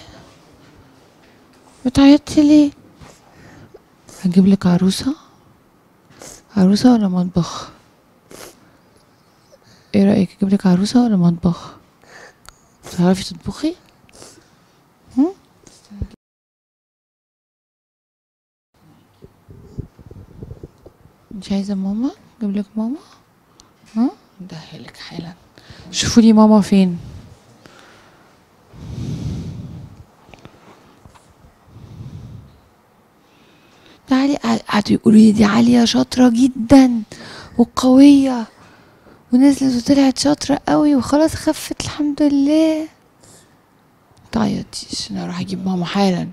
بتعيطي ليه هجيب لك عروسة عروسة ولا مطبخ ايه رأيك اجيب لك عروسة ولا مطبخ تعرفي تطبخي هم؟ انت عايزه ماما اجيب لك ماما ها ده لك حالا شوفوا لي ماما فين تعالي قعدوا يقولوا لي دي عالية شاطرة جدا وقوية ونزلت وطلعت شاطرة قوي وخلاص خفت الحمد لله تعيطيش انا اروح اجيب ماما حالا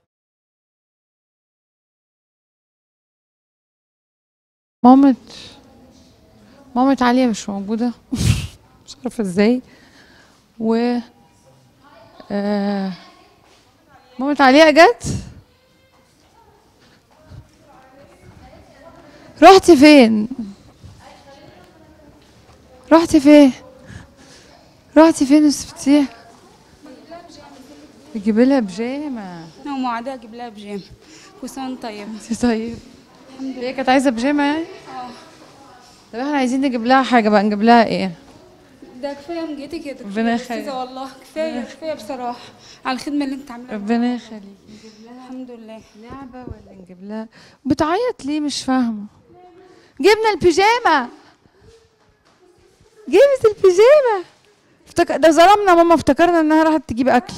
مامة مامة عليا مش موجودة مش عارفة ازاي و آه مامة عليا جت رحتي فين رحتي فين رحتي فين سبتيها تجيبي لها بيجامه انا وموعدة اجيب لها بيجامه كل سنه وانت طيب انت طيب هي كانت عايزه بيجامه يعني طب احنا عايزين نجيب لها حاجه بقى نجيب لها ايه ده كفايه مجيتي كده ربنا كفاية يخليك. أستاذة والله كفايه كفايه بصراحه على الخدمه اللي انت عاملاها ربنا يخليك الحمد لله لعبه ولا نجيب لها بتعيط ليه مش فاهمه جبنا البيجامه جبت البيجامه افتكر ده ظلمنا ماما افتكرنا انها راحت تجيب اكل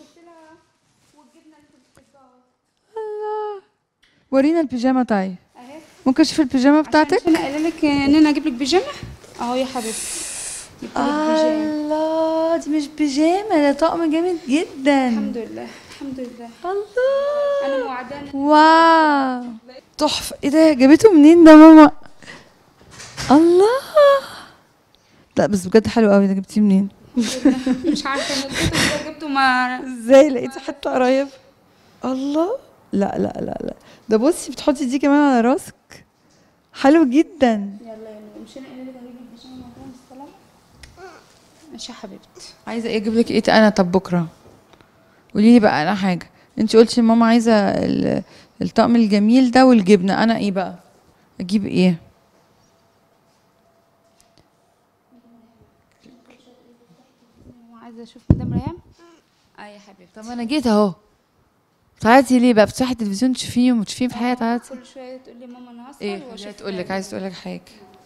الله ورينا البيجامه طيب ممكن اشوف البيجامه بتاعتك انا قايله لك ان انا اجيب لك بيجامه اهو يا حبيبتي جبت لك بيجامه الله دي مش بيجامه ده طقم جامد جدا الحمد لله الحمد لله الله انا موعدة إن- واو تحفه ايه ده جابته منين ده ماما الله لا بس بجد حلو قوي ده جبتيه منين مش عارفه انا اديته كده جبته ما ازاي لقيتي حته قريب الله لا لا لا لا ده بصي بتحطي دي كمان على راسك حلو جدا يلا يلا مش انا قايله لك اجيب لك بيجامه مع السلامه ماشي يا حبيبتي عايزه ايه اجيب لك ايه انا طب بكره قولي لي بقى انا حاجه انت قلتي ماما عايزه ال- الطقم الجميل ده والجبنه انا ايه بقى اجيب ايه عايزه اشوف مدام ريان اه يا حبيبتي طب انا جيت اهو تعيطي ليه بقى بتفتحي التلفزيون تشوفيه وتشوفيه في حياه تعيطي كل شويه تقول لي ماما انا هسهر ايه واشوف خليها تقول لك عايز تقول لك حاجه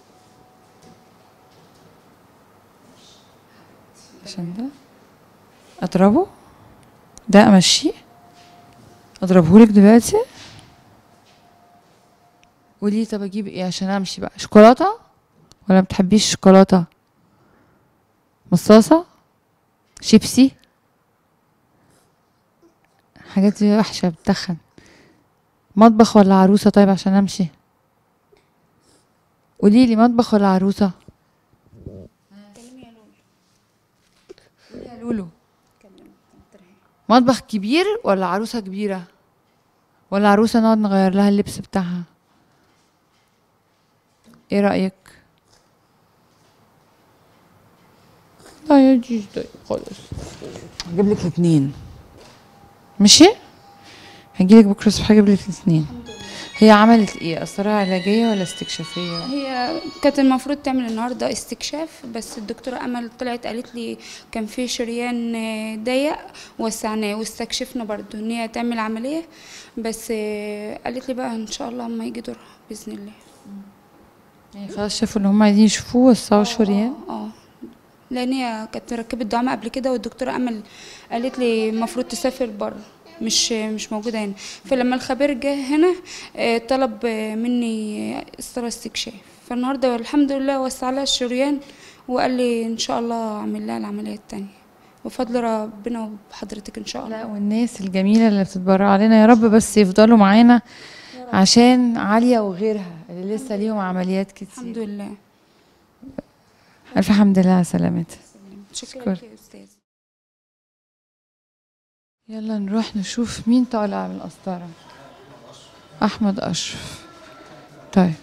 عشان ده اضربه ده امشيه اضربه لك دلوقتي قولي لي طب اجيب ايه عشان امشي بقى شوكولاته ولا ما بتحبيش الشوكولاته مصاصه شيبسي حاجات دي وحشه بتخن مطبخ ولا عروسه طيب عشان امشي قولي لي مطبخ ولا عروسه كلمي يا لولو قولي يا لولو كلمي مطبخ كبير ولا عروسه كبيره ولا عروسه نقعد نغير لها اللبس بتاعها ايه رايك لا يا جيش طيب خالص هجيب لك الاثنين ماشي هجيلك بكره الصبح اجيب لك الاثنين هي عملت ايه قسطره علاجيه ولا استكشافيه هي كانت المفروض تعمل النهارده استكشاف بس الدكتوره امل طلعت قالت لي كان في شريان آه، ضيق وسعناه واستكشفنا برضو ان هي تعمل عمليه بس آه، قالت لي بقى ان شاء الله اما يجي دورها باذن الله يعني خلاص شافوا ان هم عايزين يشوفوه وسعوا شريان اه لان هي كانت مركبه دعامه قبل كده والدكتوره امل قالت لي المفروض تسافر بره مش مش موجوده هنا فلما الخبير جه هنا آه، طلب آه، مني استرا استكشاف فالنهارده الحمد لله وسع لها الشريان وقال لي ان شاء الله اعمل لها العمليه التانية بفضل ربنا وبحضرتك ان شاء لا الله والناس الجميلة اللي بتتبرع علينا يا رب بس يفضلوا معانا عشان عالية وغيرها اللي لسه ليهم عمليات الحمد كتير لله ألف حمد لله على سلامتها شكرا لك يا استاذ يلا نروح نشوف مين طالع من القسطرة أحمد أشرف طيب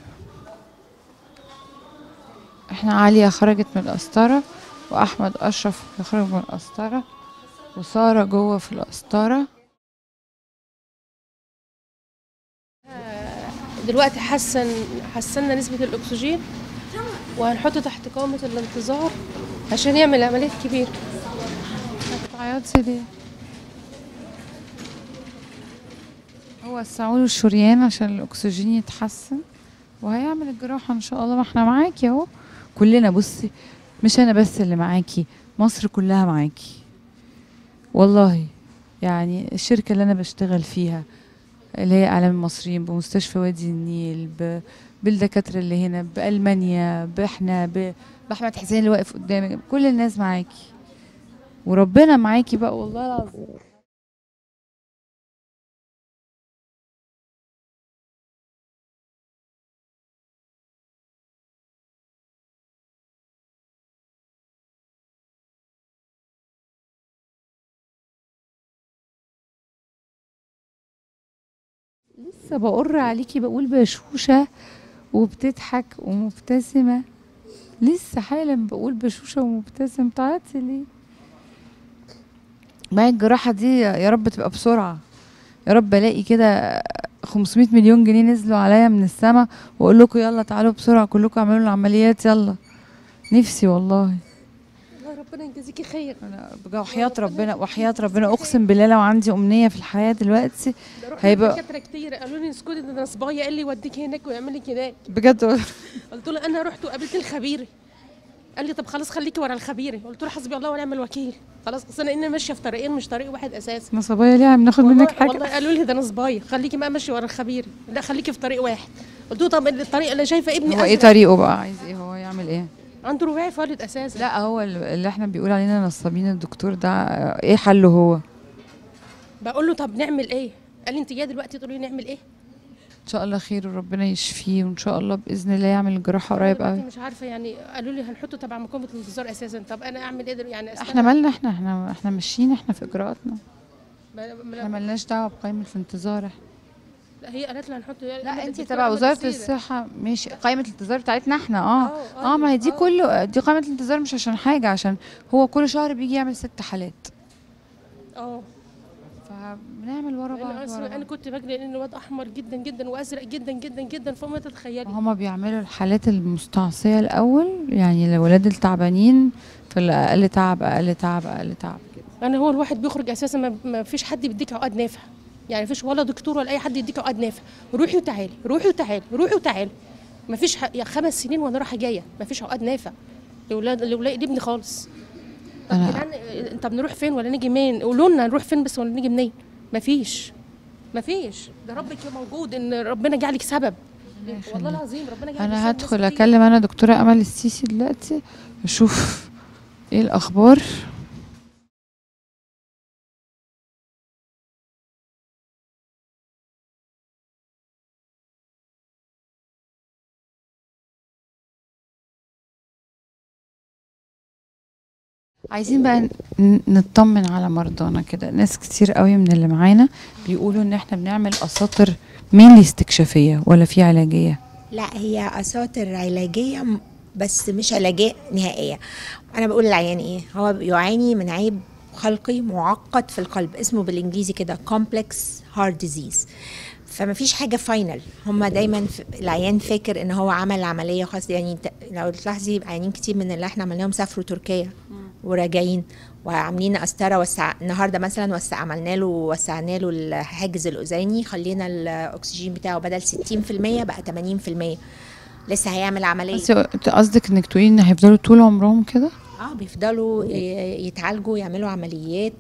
احنا عالية خرجت من القسطرة وأحمد أشرف خرج من القسطرة وسارة جوه في القسطرة دلوقتي حسن حسنا نسبة الأكسجين وهنحطه تحت قائمة الانتظار عشان يعمل عملية كبيرة بتعيطي ليه؟ هو وسعوا له الشريان عشان الأكسجين يتحسن وهيعمل الجراحة ان شاء الله ما احنا معاكي اهو كلنا بصي مش انا بس اللي معاكي مصر كلها معاكي والله يعني الشركة اللي انا بشتغل فيها اللي هي اعلام المصريين بمستشفى وادي النيل ب... بالدكاترة اللي هنا بألمانيا بإحنا ب... بأحمد حسين اللي واقف قدامك كل الناس معاكي وربنا معاكي بقى والله العظيم لسه بقر عليكي بقول بشوشة وبتضحك ومبتسمة لسه حالا بقول بشوشة ومبتسم تعيطي ليه معايا الجراحة دي يا رب تبقى بسرعة يا رب الاقي كده 500 مليون جنيه نزلوا عليا من السما واقول لكم يلا تعالوا بسرعة كلكم اعملوا العمليات يلا نفسي والله الله ربنا يجازيكي خير انا بجا وحياة ربنا وحياة ربنا اقسم بالله لو عندي امنية في الحياة دلوقتي ده رحت هيبقى دكاتره كتير قالوا لي اسكتي ده انا صبايا قال لي يوديك هناك ويعمل لك هناك بجد قلت له انا رحت وقابلت الخبير قال لي طب خلاص خليكي ورا الخبير قلت له حسبي الله ونعم الوكيل خلاص اصل انا اني ماشيه في طريقين مش طريق واحد اساسا احنا صبايا ليه عم ناخد منك والله, حاجة والله قالوا لي ده انا صبايا خليكي بقى ماشيه ورا الخبير لا خليكي في طريق واحد قلت له طب الطريق اللي شايفه ابني هو ايه أزرق. طريقه بقى عايز ايه هو يعمل ايه عنده رباعي فالد اساسا لا هو اللي احنا بيقول علينا نصابين الدكتور ده ايه حله هو بقول له طب نعمل ايه قال لي انت جايه دلوقتي تقولي لي نعمل ايه ان شاء الله خير وربنا يشفيه وان شاء الله باذن الله يعمل الجراحه قريب دلوقتي قوي مش عارفه يعني قالوا لي هنحطه تبع مقاومه الانتظار اساسا طب انا اعمل ايه دل- يعني احنا مالنا احنا احنا احنا ماشيين احنا في اجراءاتنا احنا ما مالناش دعوه بقائمه الانتظار احنا لا هي قالت لي هنحطه لا انت تبع وزاره الصحه ماشي قائمه الانتظار بتاعتنا احنا اه اه ما هي دي كله دي قائمه الانتظار مش عشان حاجه عشان هو كل شهر بيجي يعمل ست حالات اه فبنعمل ورا بعض انا ورا اصلا انا كنت بجري لان الواد احمر جدا جدا وازرق جدا جدا جدا فوق ما تتخيلي هما بيعملوا الحالات المستعصية الأول يعني الولاد التعبانين في الأقل تعب أقل تعب أقل تعب انا هو الواحد بيخرج اساسا ما, ما فيش حد بيديك عقد نافع يعني فيش ولا دكتور ولا اي حد يديك عقد نافع روحي وتعالي روحي وتعالي روحي وتعالي ما فيش ح... يعني خمس سنين وانا رايحه جايه ما فيش عقد نافع لاولاد لاولاد ابني خالص طب أنا- جدعان آه، طب نروح فين ولا نيجي منين قولوا لنا نروح فين بس ولا نيجي منين ما فيش ما فيش ده ربك موجود ان ربنا جعلك سبب والله العظيم ربنا جعلك أنا سبب هدخل ناس كتير. أكلم أنا دكتورة أمل السيسي دلوقتي أشوف إيه الأخبار عايزين بقى ن- نطمن على مرضانا كده ناس كتير قوي من اللي معانا بيقولوا ان احنا بنعمل اساطر مين استكشافيه ولا في علاجيه لا هي اساطر علاجيه م- بس مش علاجيه نهائيه انا بقول للعيان ايه هو يعاني من عيب خلقي معقد في القلب اسمه بالانجليزي كده complex heart disease فما فيش حاجه فاينل هما دايما ف- العيان فاكر ان هو عمل عمليه خاصه يعني ت- لو تلاحظي عيانين كتير من اللي احنا عملناهم سافروا تركيا وراجعين وعاملين قسطره وسع النهارده مثلا وسع عملنا له وسعنا له الحاجز الاذيني خلينا الاكسجين بتاعه بدل 60% بقى 80% لسه هيعمل عمليه بس قصدك انك تقولي ان هيفضلوا طول عمرهم كده اه بيفضلوا ي- يتعالجوا يعملوا عمليات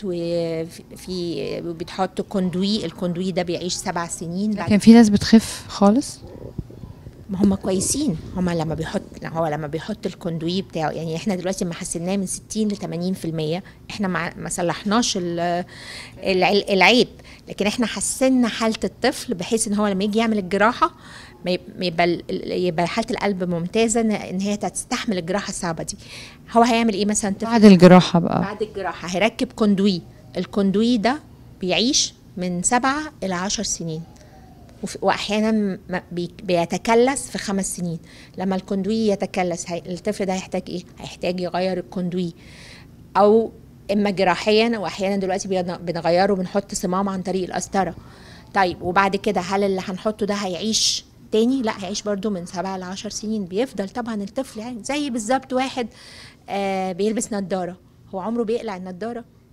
وفي بيتحطوا كوندوي الكوندوي ده بيعيش سبع سنين بعد لكن في ناس بتخف خالص ما هم كويسين هم لما بيحط هو لما بيحط الكوندوي بتاعه يعني احنا دلوقتي ما حسناه من 60 ل 80% احنا ما ما صلحناش ال- الع- العيب لكن احنا حسنا حاله الطفل بحيث ان هو لما يجي يعمل الجراحه ما يب- ما يبقى ال- يبقى حاله القلب ممتازه ان إن هي تستحمل الجراحه الصعبه دي هو هيعمل ايه مثلا طفل بعد الجراحه بقى بعد الجراحة هيركب كوندوي الكوندوي ده بيعيش من سبعة إلى عشر سنين وف- وأحيانا م- بي- بيتكلس في خمس سنين لما الكوندوي يتكلس هي- الطفل ده هيحتاج إيه؟ هيحتاج يغير الكوندوي أو إما جراحيا وأحيانا دلوقتي بين- بنغيره بنحط صمام عن طريق القسطرة طيب وبعد كده هل اللي هنحطه ده هيعيش تاني لا هيعيش برضو من سبعة لعشر سنين بيفضل طبعا الطفل يعني زي بالظبط واحد آه بيلبس نظارة هو عمره بيقلع النضاره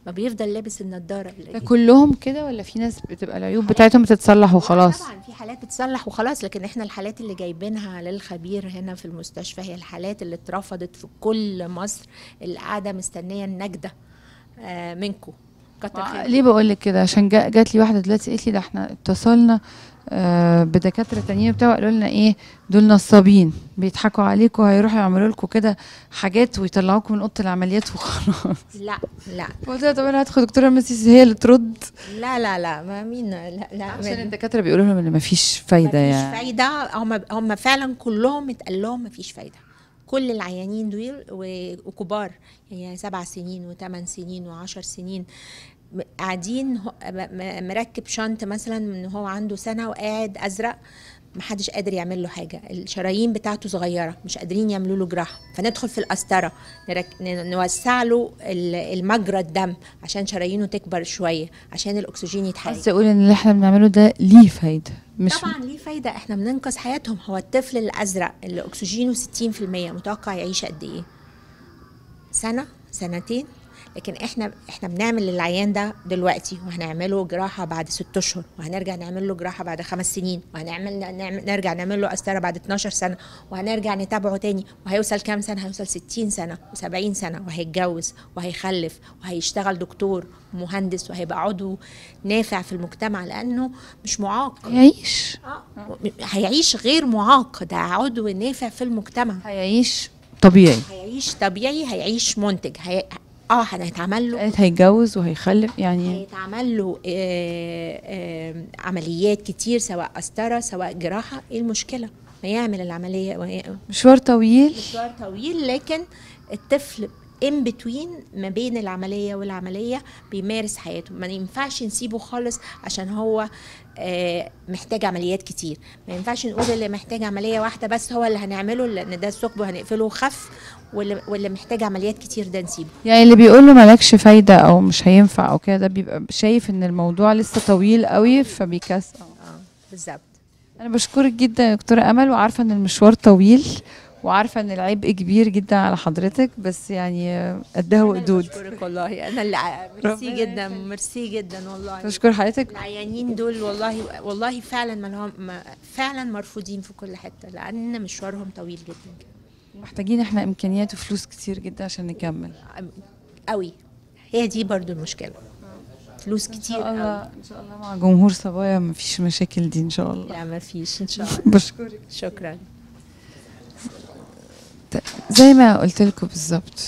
ما بيفضل لابس النضاره ده كلهم كده ولا في ناس بتبقى العيوب بتاعتهم بتتصلح وخلاص طبعا في حالات بتصلح وخلاص لكن احنا الحالات اللي جايبينها للخبير هنا في المستشفى هي الحالات اللي اترفضت في كل مصر اللي قاعده مستنيه النجده آه منكم كتر خيركم. ليه بقول لك كده عشان جا- جات لي واحده دلوقتي قالت لي ده احنا اتصلنا آه، بدكاتره تانيين بتاع قالوا لنا ايه دول نصابين بيضحكوا عليكم هيروحوا يعملوا لكم كده حاجات ويطلعوكم من اوضه العمليات وخلاص لا لا قلت لها طب انا هدخل دكتوره مسيس هي اللي ترد لا لا لا ما مين لا لا عشان من- الدكاتره بيقولوا لهم ان مفيش فايده مفيش يعني فايده هم هم فعلا كلهم اتقال لهم مفيش فايده كل العيانين دول و- وكبار يعني سبع سنين وثمان سنين وعشر سنين م- قاعدين هو- م- م- مركب شنط مثلا من هو عنده سنه وقاعد ازرق محدش قادر يعمل له حاجه الشرايين بتاعته صغيره مش قادرين يعملوا له جراحه فندخل في القسطره نرك... ن- نوسع له ال- المجرى الدم عشان شرايينه تكبر شويه عشان الاكسجين يتحرك بس اقول ان اللي احنا بنعمله ده ليه فايده مش طبعا ليه فايده احنا بننقذ حياتهم هو الطفل الازرق اللي اكسجينه 60% متوقع يعيش قد ايه سنه سنتين لكن احنا احنا بنعمل للعيان ده دلوقتي وهنعمله جراحه بعد ست اشهر وهنرجع نعمل له جراحه بعد خمس سنين وهنعمل نعمل نرجع نعمل له قسطره بعد 12 سنه وهنرجع نتابعه تاني وهيوصل كام سنه هيوصل 60 سنه و70 سنه وهيتجوز وهيخلف وهيشتغل دكتور ومهندس وهيبقى عضو نافع في المجتمع لانه مش معاق يعيش هيعيش غير معاق ده عضو نافع في المجتمع هيعيش طبيعي هيعيش طبيعي هيعيش منتج هي... اه هيتعمل له قالت هيتجوز وهيخلف يعني هيتعمل له آه، آه، عمليات كتير سواء قسطره سواء جراحه ايه المشكله ما يعمل العمليه وهي- مشوار طويل مشوار طويل لكن الطفل ان بتوين ما بين العمليه والعمليه بيمارس حياته ما ينفعش نسيبه خالص عشان هو آه، محتاج عمليات كتير ما ينفعش نقول اللي محتاج عمليه واحده بس هو اللي هنعمله لان ده الثقب هنقفله وخف واللي واللي محتاج عمليات كتير ده نسيبه يعني اللي بيقول له مالكش فايده او مش هينفع او كده ده بيبقى شايف ان الموضوع لسه طويل قوي فبيكسر اه بالظبط انا بشكرك جدا يا دكتوره امل وعارفه ان المشوار طويل وعارفه ان العبء كبير جدا على حضرتك بس يعني قدها وقدود بشكرك والله انا اللي ع- ميرسي ربنا جدا ميرسي جدا والله بشكر حضرتك العيانين دول والله والله فعلا ما لهم ما فعلا مرفوضين في كل حته لان مشوارهم طويل جدا محتاجين احنا امكانيات وفلوس كتير جدا عشان نكمل قوي هي دي برضو المشكله فلوس كتير ان شاء الله قوي ان شاء الله مع جمهور صبايا مفيش مشاكل دي ان شاء الله لا ما فيش ان شاء الله بشكرك شكرا زي ما قلت لكم بالظبط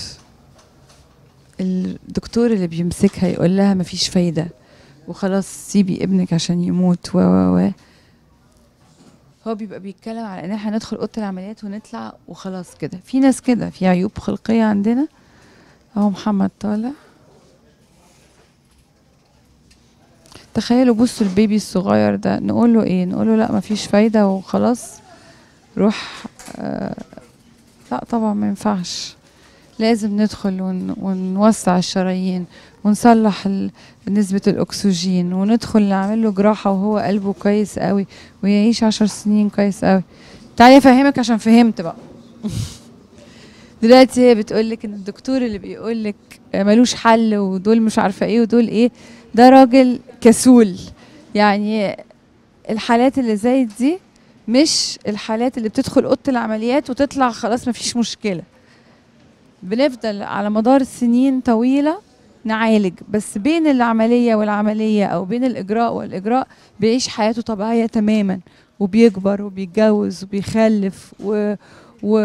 الدكتور اللي بيمسكها يقول لها مفيش فايده وخلاص سيبي ابنك عشان يموت و و و هو بيبقى بيتكلم على ان احنا ندخل اوضه العمليات ونطلع وخلاص كده في ناس كده في عيوب خلقيه عندنا اهو محمد طالع تخيلوا بصوا البيبي الصغير ده نقول له ايه نقول له لا مفيش فايده وخلاص روح آه لا طبعا ما ينفعش لازم ندخل ون ونوسع الشرايين ونصلح ال- نسبة الأكسجين وندخل نعمل له جراحة وهو قلبه كويس قوي ويعيش عشر سنين كويس قوي تعالي أفهمك عشان فهمت بقى دلوقتي هي بتقولك إن الدكتور اللي بيقولك ملوش حل ودول مش عارفة إيه ودول إيه ده راجل كسول يعني الحالات اللي زي دي مش الحالات اللي بتدخل اوضه العمليات وتطلع خلاص مفيش مشكله بنفضل على مدار سنين طويله نعالج بس بين العمليه والعمليه او بين الاجراء والاجراء بيعيش حياته طبيعيه تماما وبيكبر وبيتجوز وبيخلف و... و...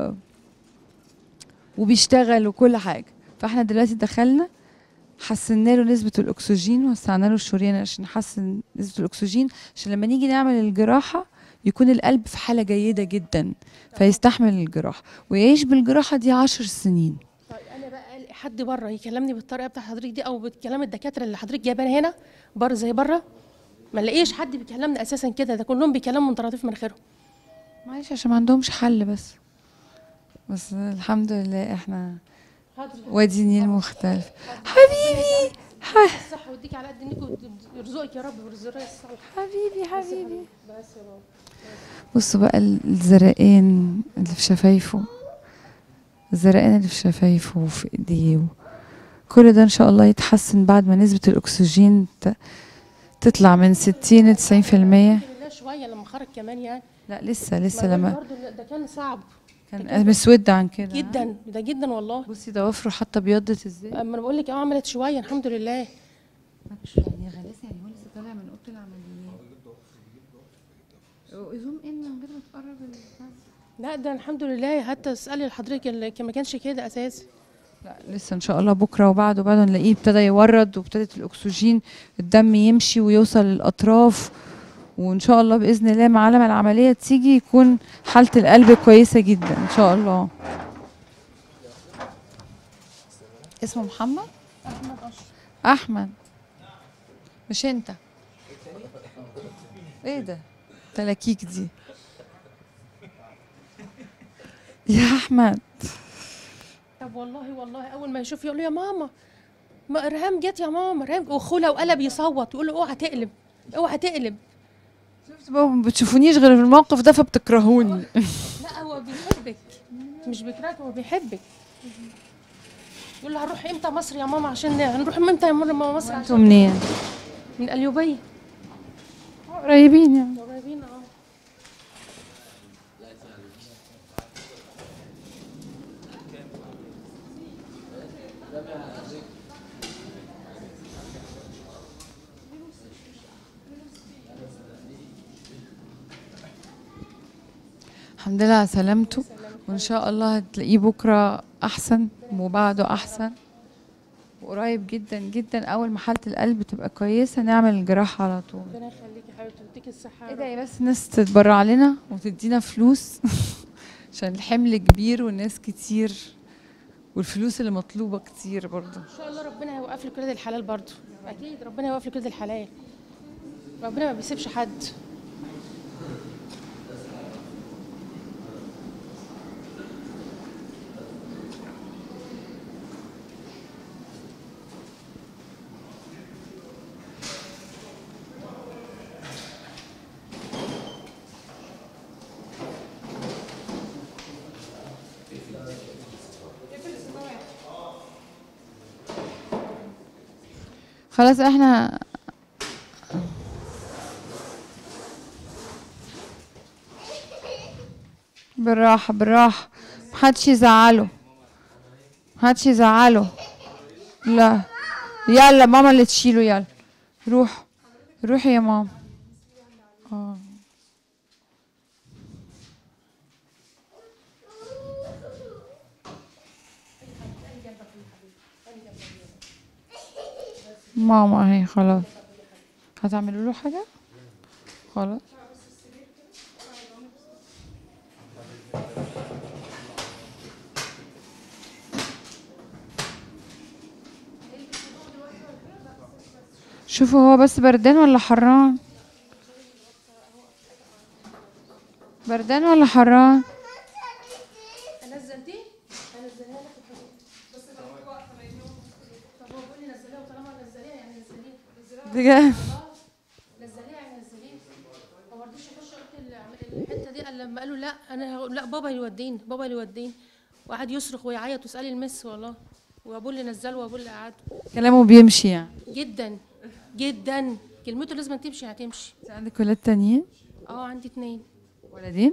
وبيشتغل وكل حاجه فاحنا دلوقتي دخلنا حسنا له نسبة الأكسجين وسعنا له الشريان عشان نحسن نسبة الأكسجين عشان لما نيجي نعمل الجراحة يكون القلب في حالة جيدة جدا فيستحمل الجراحة ويعيش بالجراحة دي عشر سنين طيب انا بقى حد بره يكلمني بالطريقه بتاع حضرتك دي او بكلام الدكاتره اللي حضرتك جايبانا هنا بره زي بره ما نلاقيش حد بيكلمنا اساسا كده ده كلهم بيكلموا من طراطيف مناخيرهم معلش عشان ما عندهمش حل بس بس الحمد لله احنا وادي النيل مختلف حبيبي ح- الصحه ويديك على قد انكم يرزقك يا رب ويرزقك الصالح حبيبي حبيبي بس يا بابا بصوا بقى الزرقان اللي في شفايفه الزرقان اللي في شفايفه وفي ايديه كل ده ان شاء الله يتحسن بعد ما نسبة الاكسجين ت- تطلع من 60 ل 90% لا شويه لما خرج كمان يعني لا لسه لسه ما ده لما برضه ده كان صعب كان مسود عن كده جدا ده جدا والله بصي ضوافره حتى بيضت ازاي اما انا بقول لك اه عملت شويه الحمد لله يعني غلاسه يعني هو لسه طالع من اوضه العمليات زوم ان من غير ما تقرب لا ده الحمد لله حتى اسالي لحضرتك اللي كان- ما كانش كده اساسا لا لسه ان شاء الله بكره وبعده وبعده نلاقيه ابتدى يورد وابتدت الاكسجين الدم يمشي ويوصل للاطراف وان شاء الله باذن الله مع لما العمليه تيجي يكون حاله القلب كويسه جدا ان شاء الله اسمه محمد احمد اشرف احمد مش انت ايه ده تلاكيك دي يا احمد طب والله والله اول ما يشوف يقول له يا ماما ما ارهام جت يا ماما ارهام وخوله وقلب يصوت يقول له اوعى تقلب اوعى تقلب شفت بقى ما بتشوفونيش غير في الموقف ده فبتكرهوني لا هو بيحبك مش بيكرهك هو بيحبك يقول له هنروح امتى مصر يا ماما عشان هنروح امتى يا ماما مصر انتوا عشان منين من القليوبيه قريبين يعني قريبين اه الحمد لله على سلامته وان شاء الله هتلاقيه بكره احسن وبعده احسن وقريب جدا جدا اول ما حاله القلب تبقى كويسه نعمل الجراحه على طول ربنا يخليكي يا حبيبتي ويديكي الصحه ايه ده يا بس ناس تتبرع لنا وتدينا فلوس عشان الحمل كبير والناس كتير والفلوس اللي مطلوبه كتير برضه ان شاء الله ربنا هيوقف لك ولاد الحلال برضه اكيد ربنا هيوقف لك ولاد الحلال ربنا ما بيسيبش حد خلاص احنا بالراحة بالراحة محدش يزعله محدش يزعله لا يلا ماما اللي تشيله يلا روح روحي يا ماما اه ماما اهي خلاص هتعملوا له حاجة خلاص شوفوا هو بس بردان ولا حران بردان ولا حران نزلتيه هنزلها لك يا حبيبتي بس طب هو بيقول لي نزليها وطالما نزليها يعني نزليها بجد نزليها يعني نزليها هو ما رضيش يخش اوضه العمل- الحته دي الا لما قالوا لا انا ه- لا بابا اللي يوديني بابا اللي يوديني وقعد يصرخ ويعيط واسالي المس والله وابوه اللي نزله وابوه اللي قعده كلامه بيمشي يعني جدا جدا كلمته لازم تمشي هتمشي انت عندك ولاد تانيين اه عندي اتنين ولدين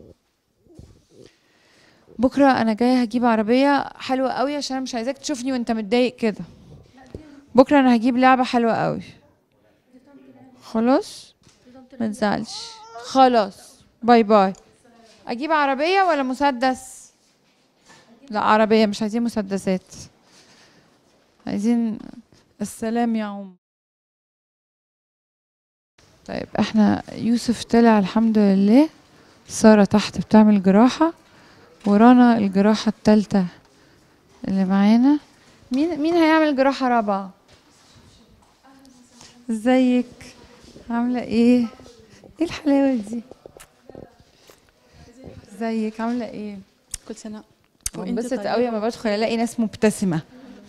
بكره انا جايه هجيب عربيه حلوه قوي عشان أنا مش عايزاك تشوفني وانت متضايق كده بكره انا هجيب لعبه حلوه قوي خلاص ما تزعلش خلاص باي باي اجيب عربيه ولا مسدس لا عربيه مش عايزين مسدسات عايزين السلام يا عم طيب احنا يوسف طلع الحمد لله سارة تحت بتعمل جراحة ورانا الجراحة التالتة اللي معانا مين مين هيعمل جراحة رابعة ازيك عاملة ايه ايه الحلاوة دي ازيك عاملة ايه كل سنة وانت بنبسط طيبة. قوي لما بدخل الاقي ناس مبتسمة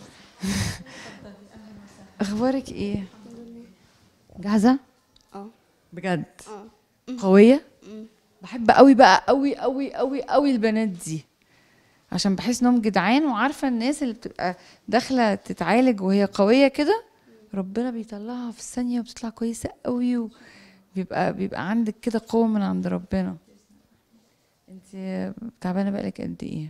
اخبارك ايه جاهزة اه بجد اه قوية مم. بحب قوي بقى قوي قوي قوي قوي البنات دي عشان بحس انهم جدعان وعارفه الناس اللي بتبقى داخله تتعالج وهي قويه كده ربنا بيطلعها في الثانيه وبتطلع كويسه قوي وبيبقى بيبقى عندك كده قوه من عند ربنا انت تعبانه بقالك قد ايه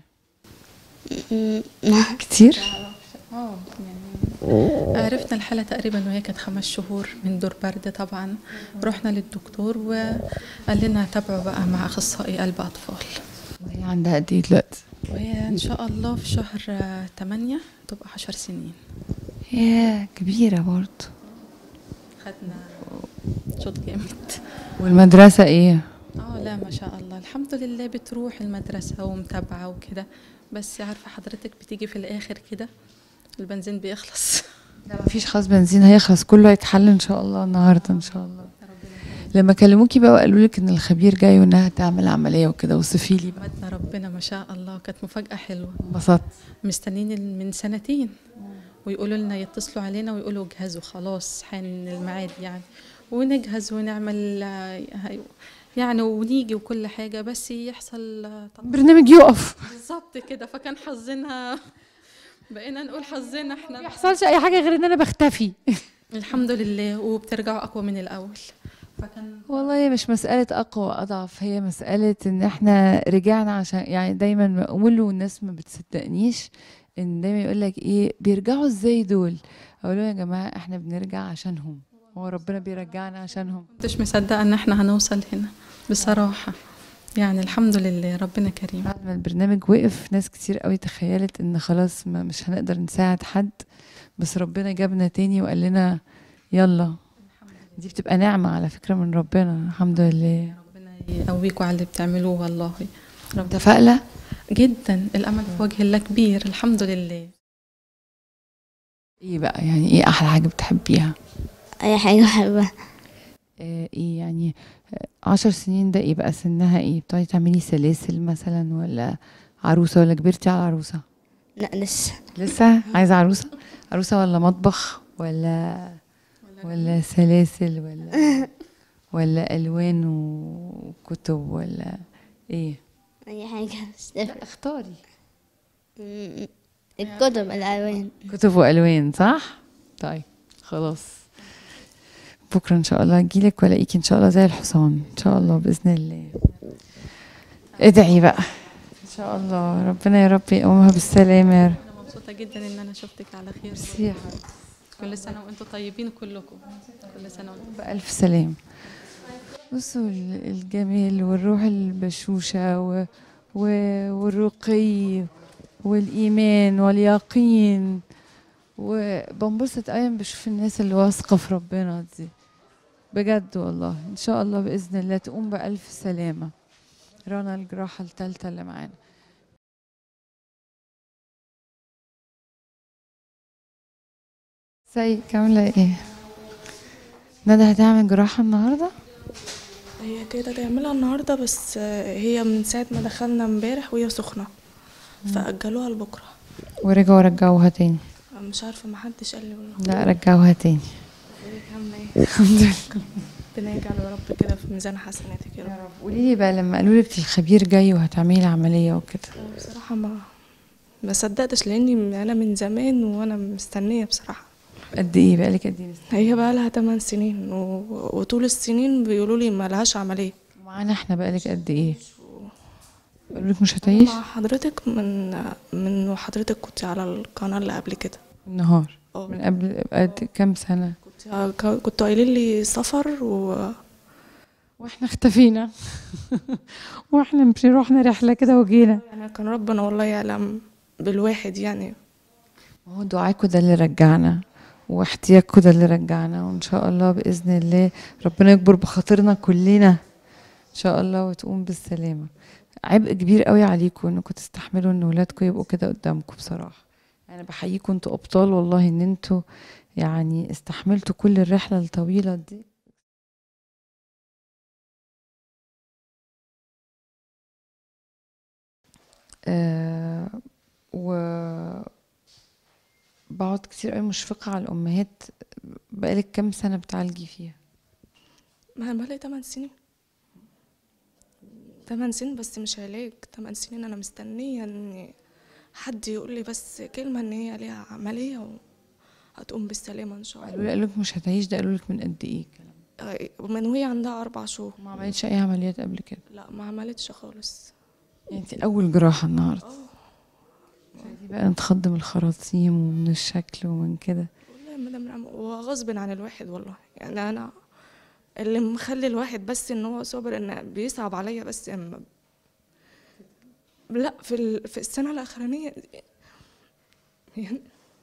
كتير اه يعني عرفنا الحالة تقريبا وهي كانت خمس شهور من دور برد طبعا رحنا للدكتور وقال لنا تابعوا بقى مع أخصائي قلب أطفال وهي عندها قد ايه دلوقتي وهي إن شاء الله في شهر آه، تمانية تبقى عشر سنين يا كبيره برضه خدنا شوط جامد والمدرسه ايه اه لا ما شاء الله الحمد لله بتروح المدرسة ومتابعة وكده بس عارفة حضرتك بتيجي في الآخر كده البنزين بيخلص لا مفيش خلاص بنزين هيخلص كله هيتحل ان شاء الله النهارده ان شاء الله لما كلموكي بقى وقالوا لك ان الخبير جاي وانها تعمل عمليه وكده وصفي لي بقى حمدنا ربنا ما شاء الله كانت مفاجأة حلوة انبسطت مستنيين من سنتين ويقولوا لنا يتصلوا علينا ويقولوا جهزوا خلاص حان الميعاد يعني ونجهز ونعمل آه، هاي- يعني ونيجي وكل حاجة بس يحصل آه، طبعاً- برنامج يقف بالظبط كده فكان حظنا بقينا نقول حظنا احنا ما يحصلش اي حاجه غير ان انا بختفي الحمد لله وبترجعوا أقوى من الأول فكان والله مش مسألة أقوى وأضعف هي مسألة إن إحنا رجعنا عشان يعني دايما بقول له والناس ما بتصدقنيش إن دايما يقول لك إيه بيرجعوا إزاي دول؟ أقول لهم يا جماعة إحنا بنرجع عشانهم هو ربنا بيرجعنا عشانهم كنتش مصدقة إن احنا هنوصل هنا بصراحة يعني الحمد لله ربنا كريم بعد ما البرنامج وقف ناس كتير قوي تخيلت إن خلاص ما مش هنقدر نساعد حد بس ربنا جابنا تاني وقال لنا يلا دي بتبقى نعمة على فكرة من ربنا الحمد لله يقويكوا على اللي بتعملوه والله متفائلة جدا الأمل في وجه الله كبير الحمد لله ايه بقى يعني ايه احلى حاجة بتحبيها اي حاجه بحبها آه، ايه يعني آه، عشر سنين ده ايه بقى سنها ايه بتقعدي تعملي سلاسل مثلا ولا عروسة ولا كبرتي على عروسة لا لسه لسه عايزة عروسة عروسة ولا مطبخ ولا ولا سلاسل ولا ولا الوان وكتب ولا ايه اي حاجه بس اختاري م- الكتب الالوان كتب والوان صح طيب خلاص بكره ان شاء الله اجيلك والاقيكي ان شاء الله زي الحصان ان شاء الله باذن الله ادعي بقى ان شاء الله ربنا يا رب يقومها بالسلامه يا رب. أنا مبسوطة جدا إن أنا شفتك على خير ميرسي يا كل سنة وأنتم طيبين كلكم كل سنة وأنتم بألف سلام بصوا ال- الجمال والروح البشوشة و... و... والرقي والإيمان واليقين وبنبسط أوي لما بشوف الناس اللي واثقة في ربنا دي بجد والله إن شاء الله بإذن الله تقوم بألف سلامة رنا الجراحة التالتة اللي معانا ازيك عاملة ايه؟ ندى هتعمل جراحة النهاردة؟ هي كده تعملها النهارده بس آه، هي من ساعة ما دخلنا امبارح وهي سخنة فأجلوها لبكرة ورجعوا رجعوها تاني أنا مش عارفة محدش قال لي والله لا رجعوها تاني عاملة ايه الحمد لله ربنا يجعل يا رب كده في ميزان حسناتك يا رب قولي لي بقى لما قالوا لك الخبير جاي وهتعملي عملية وكده بصراحة ما ما صدقتش لاني انا من زمان وانا مستنية بصراحة قد ايه بقى لك قد ايه هي بقى لها 8 سنين و... وطول السنين بيقولوا لي ما لهاش عملية ومعانا احنا بقى لك قد ايه؟ قالوا لك مش هتعيش؟ مع حضرتك من من وحضرتك كنت على القناة اللي قبل كده النهار اه. من قبل قد كام سنة؟ كنت- كنتوا قايلين لي سفر و واحنا اختفينا واحنا مش رحنا رحلة كده وجينا يعني كان ربنا والله يعلم بالواحد يعني ما هو دعاكوا ده اللي رجعنا واحتياجكوا ده اللي رجعنا وان شاء الله باذن الله ربنا يكبر بخاطرنا كلنا ان شاء الله وتقوم بالسلامه عبء كبير قوي عليكم انكم تستحملوا ان ولادكم يبقوا كده قدامكم بصراحه انا بحييكم انتوا ابطال والله ان انتوا يعني استحملتوا كل الرحله الطويله دي آه و بقعد كتير قوي مشفقة على الأمهات بقالك كام سنة بتعالجي فيها ما انا بقالي 8 سنين 8 سنين بس مش علاج 8 سنين انا مستنية ان حد يقول لي بس كلمة ان هي ليها عملية وهتقوم بالسلامة ان شاء قالوا الله قالوا لك مش هتعيش ده قالوا لك من قد ايه الكلام آه، ومن وهي عندها أربع شهور ما عملتش اي عمليات قبل كده لا ما عملتش خالص يعني انت اول جراحه النهارده دي بقى نتخض من الخراطيم ومن الشكل ومن كده والله يا مدام رحمة وغصب عن الواحد والله يعني انا اللي مخلي الواحد بس ان هو صابر ان بيصعب عليا بس اما لا في ال... في السنة الأخرانية دي يعني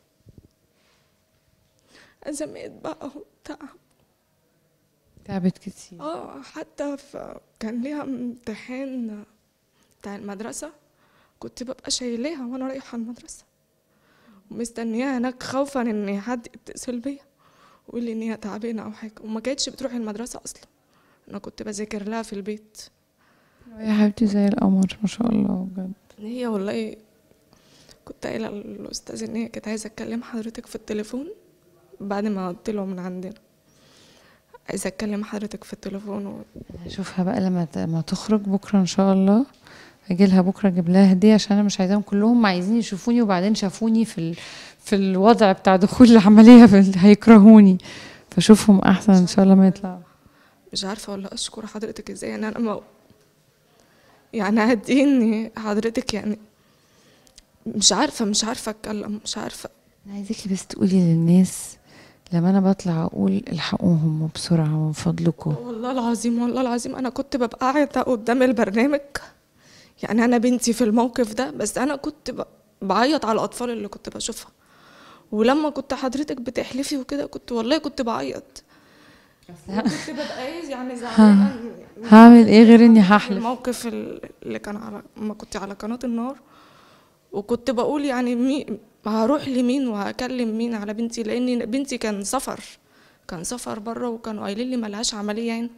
أزمات بقى وتعب تعبت كتير اه حتى ف... كان ليها امتحان بتاع المدرسة كنت ببقى شايلاها وانا رايحة المدرسة ومستنياها هناك خوفا ان حد يتصل بيا ويقول لي ان هي تعبانة او حاجة وما كانتش بتروح المدرسة اصلا انا كنت بذاكر لها في البيت يا حبيبتي زي القمر ما شاء الله بجد هي والله كنت قايلة للأستاذ إن هي كانت عايزة أتكلم حضرتك في التليفون بعد ما قلت له من عندنا عايزة أتكلم حضرتك في التليفون و... هشوفها بقى لما ت- لما تخرج بكره ان شاء الله هاجي لها بكره اجيب لها هديه عشان انا مش عايزاهم كلهم عايزين يشوفوني وبعدين شافوني في ال... في الوضع بتاع دخول العمليه في ال... هيكرهوني فشوفهم احسن ان شاء الله ما يطلعوا مش عارفة ولا أشكر حضرتك إزاي يعني أنا ما يعني هديني حضرتك يعني مش عارفة مش عارفة أتكلم مش عارفة انا عايزاكي بس تقولي للناس لما انا بطلع اقول الحقوهم وبسرعه ومن فضلكم والله العظيم والله العظيم انا كنت ببقى قاعده قدام البرنامج يعني انا بنتي في الموقف ده بس انا كنت ب- بعيط على الاطفال اللي كنت بشوفها ولما كنت حضرتك بتحلفي وكده كنت والله كنت بعيط كنت ببقى ايه يعني زعلانه من- هعمل ايه غير اني هحلف الموقف ال- اللي كان على ما كنت على قناه النار وكنت بقول يعني مي هروح لمين وهكلم مين على بنتي لان بنتي كان سفر كان سفر بره وكانوا قايلين لي ملهاش عمليه هنا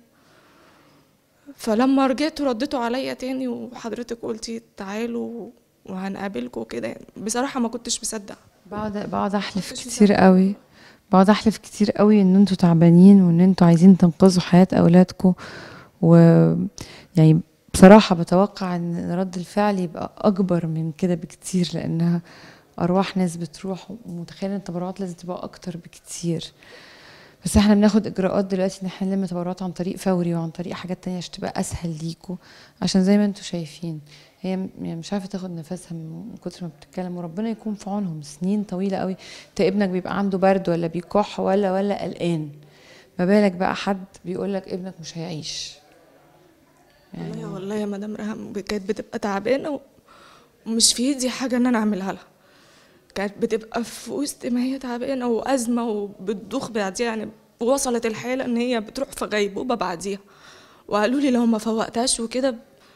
فلما رجعت رديتوا عليا تاني وحضرتك قلتي تعالوا وهنقابلكوا كده يعني بصراحه ما كنتش مصدقه بقعد بقعد احلف كتير قوي بقعد احلف كتير قوي ان انتوا تعبانين وان انتوا عايزين تنقذوا حياة اولادكم و يعني بصراحة بتوقع ان رد الفعل يبقى اكبر من كده بكتير لانها ارواح ناس بتروح ومتخيلة ان التبرعات لازم تبقى اكتر بكتير بس احنا بناخد اجراءات دلوقتي ان احنا نلم تبرعات عن طريق فوري وعن طريق حاجات تانية عشان تبقى اسهل ليكوا عشان زي ما انتوا شايفين هي م- يعني مش عارفه تاخد نفسها من كتر ما بتتكلم وربنا يكون في عونهم سنين طويله قوي انت ابنك بيبقى عنده برد ولا بيكح ولا ولا قلقان ما بالك بقى حد بيقول لك ابنك مش هيعيش والله والله يا مدام رهام كانت بتبقى تعبانه و- ومش في ايدي حاجه ان انا اعملها لها كانت بتبقى في وسط ما هي تعبانه وازمه وبتدوخ بعديها يعني وصلت الحاله ان هي بتروح في غيبوبه بعديها وقالوا لي لو ما فوقتهاش وكده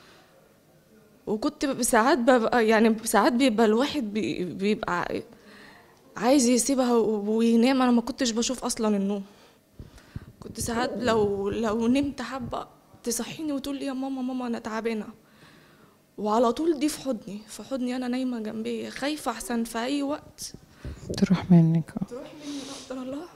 وكنت ساعات ببقى يعني ساعات بيبقى الواحد بي- بيبقى عايز يسيبها و- وينام انا ما كنتش بشوف اصلا النوم كنت ساعات لو لو نمت حبه تصحيني وتقول لي يا ماما ماما انا تعبانه وعلى طول دي في حضني في حضني انا نايمه جنبي خايفه احسن في اي وقت تروح منك آه. تروح مني لا قدر الله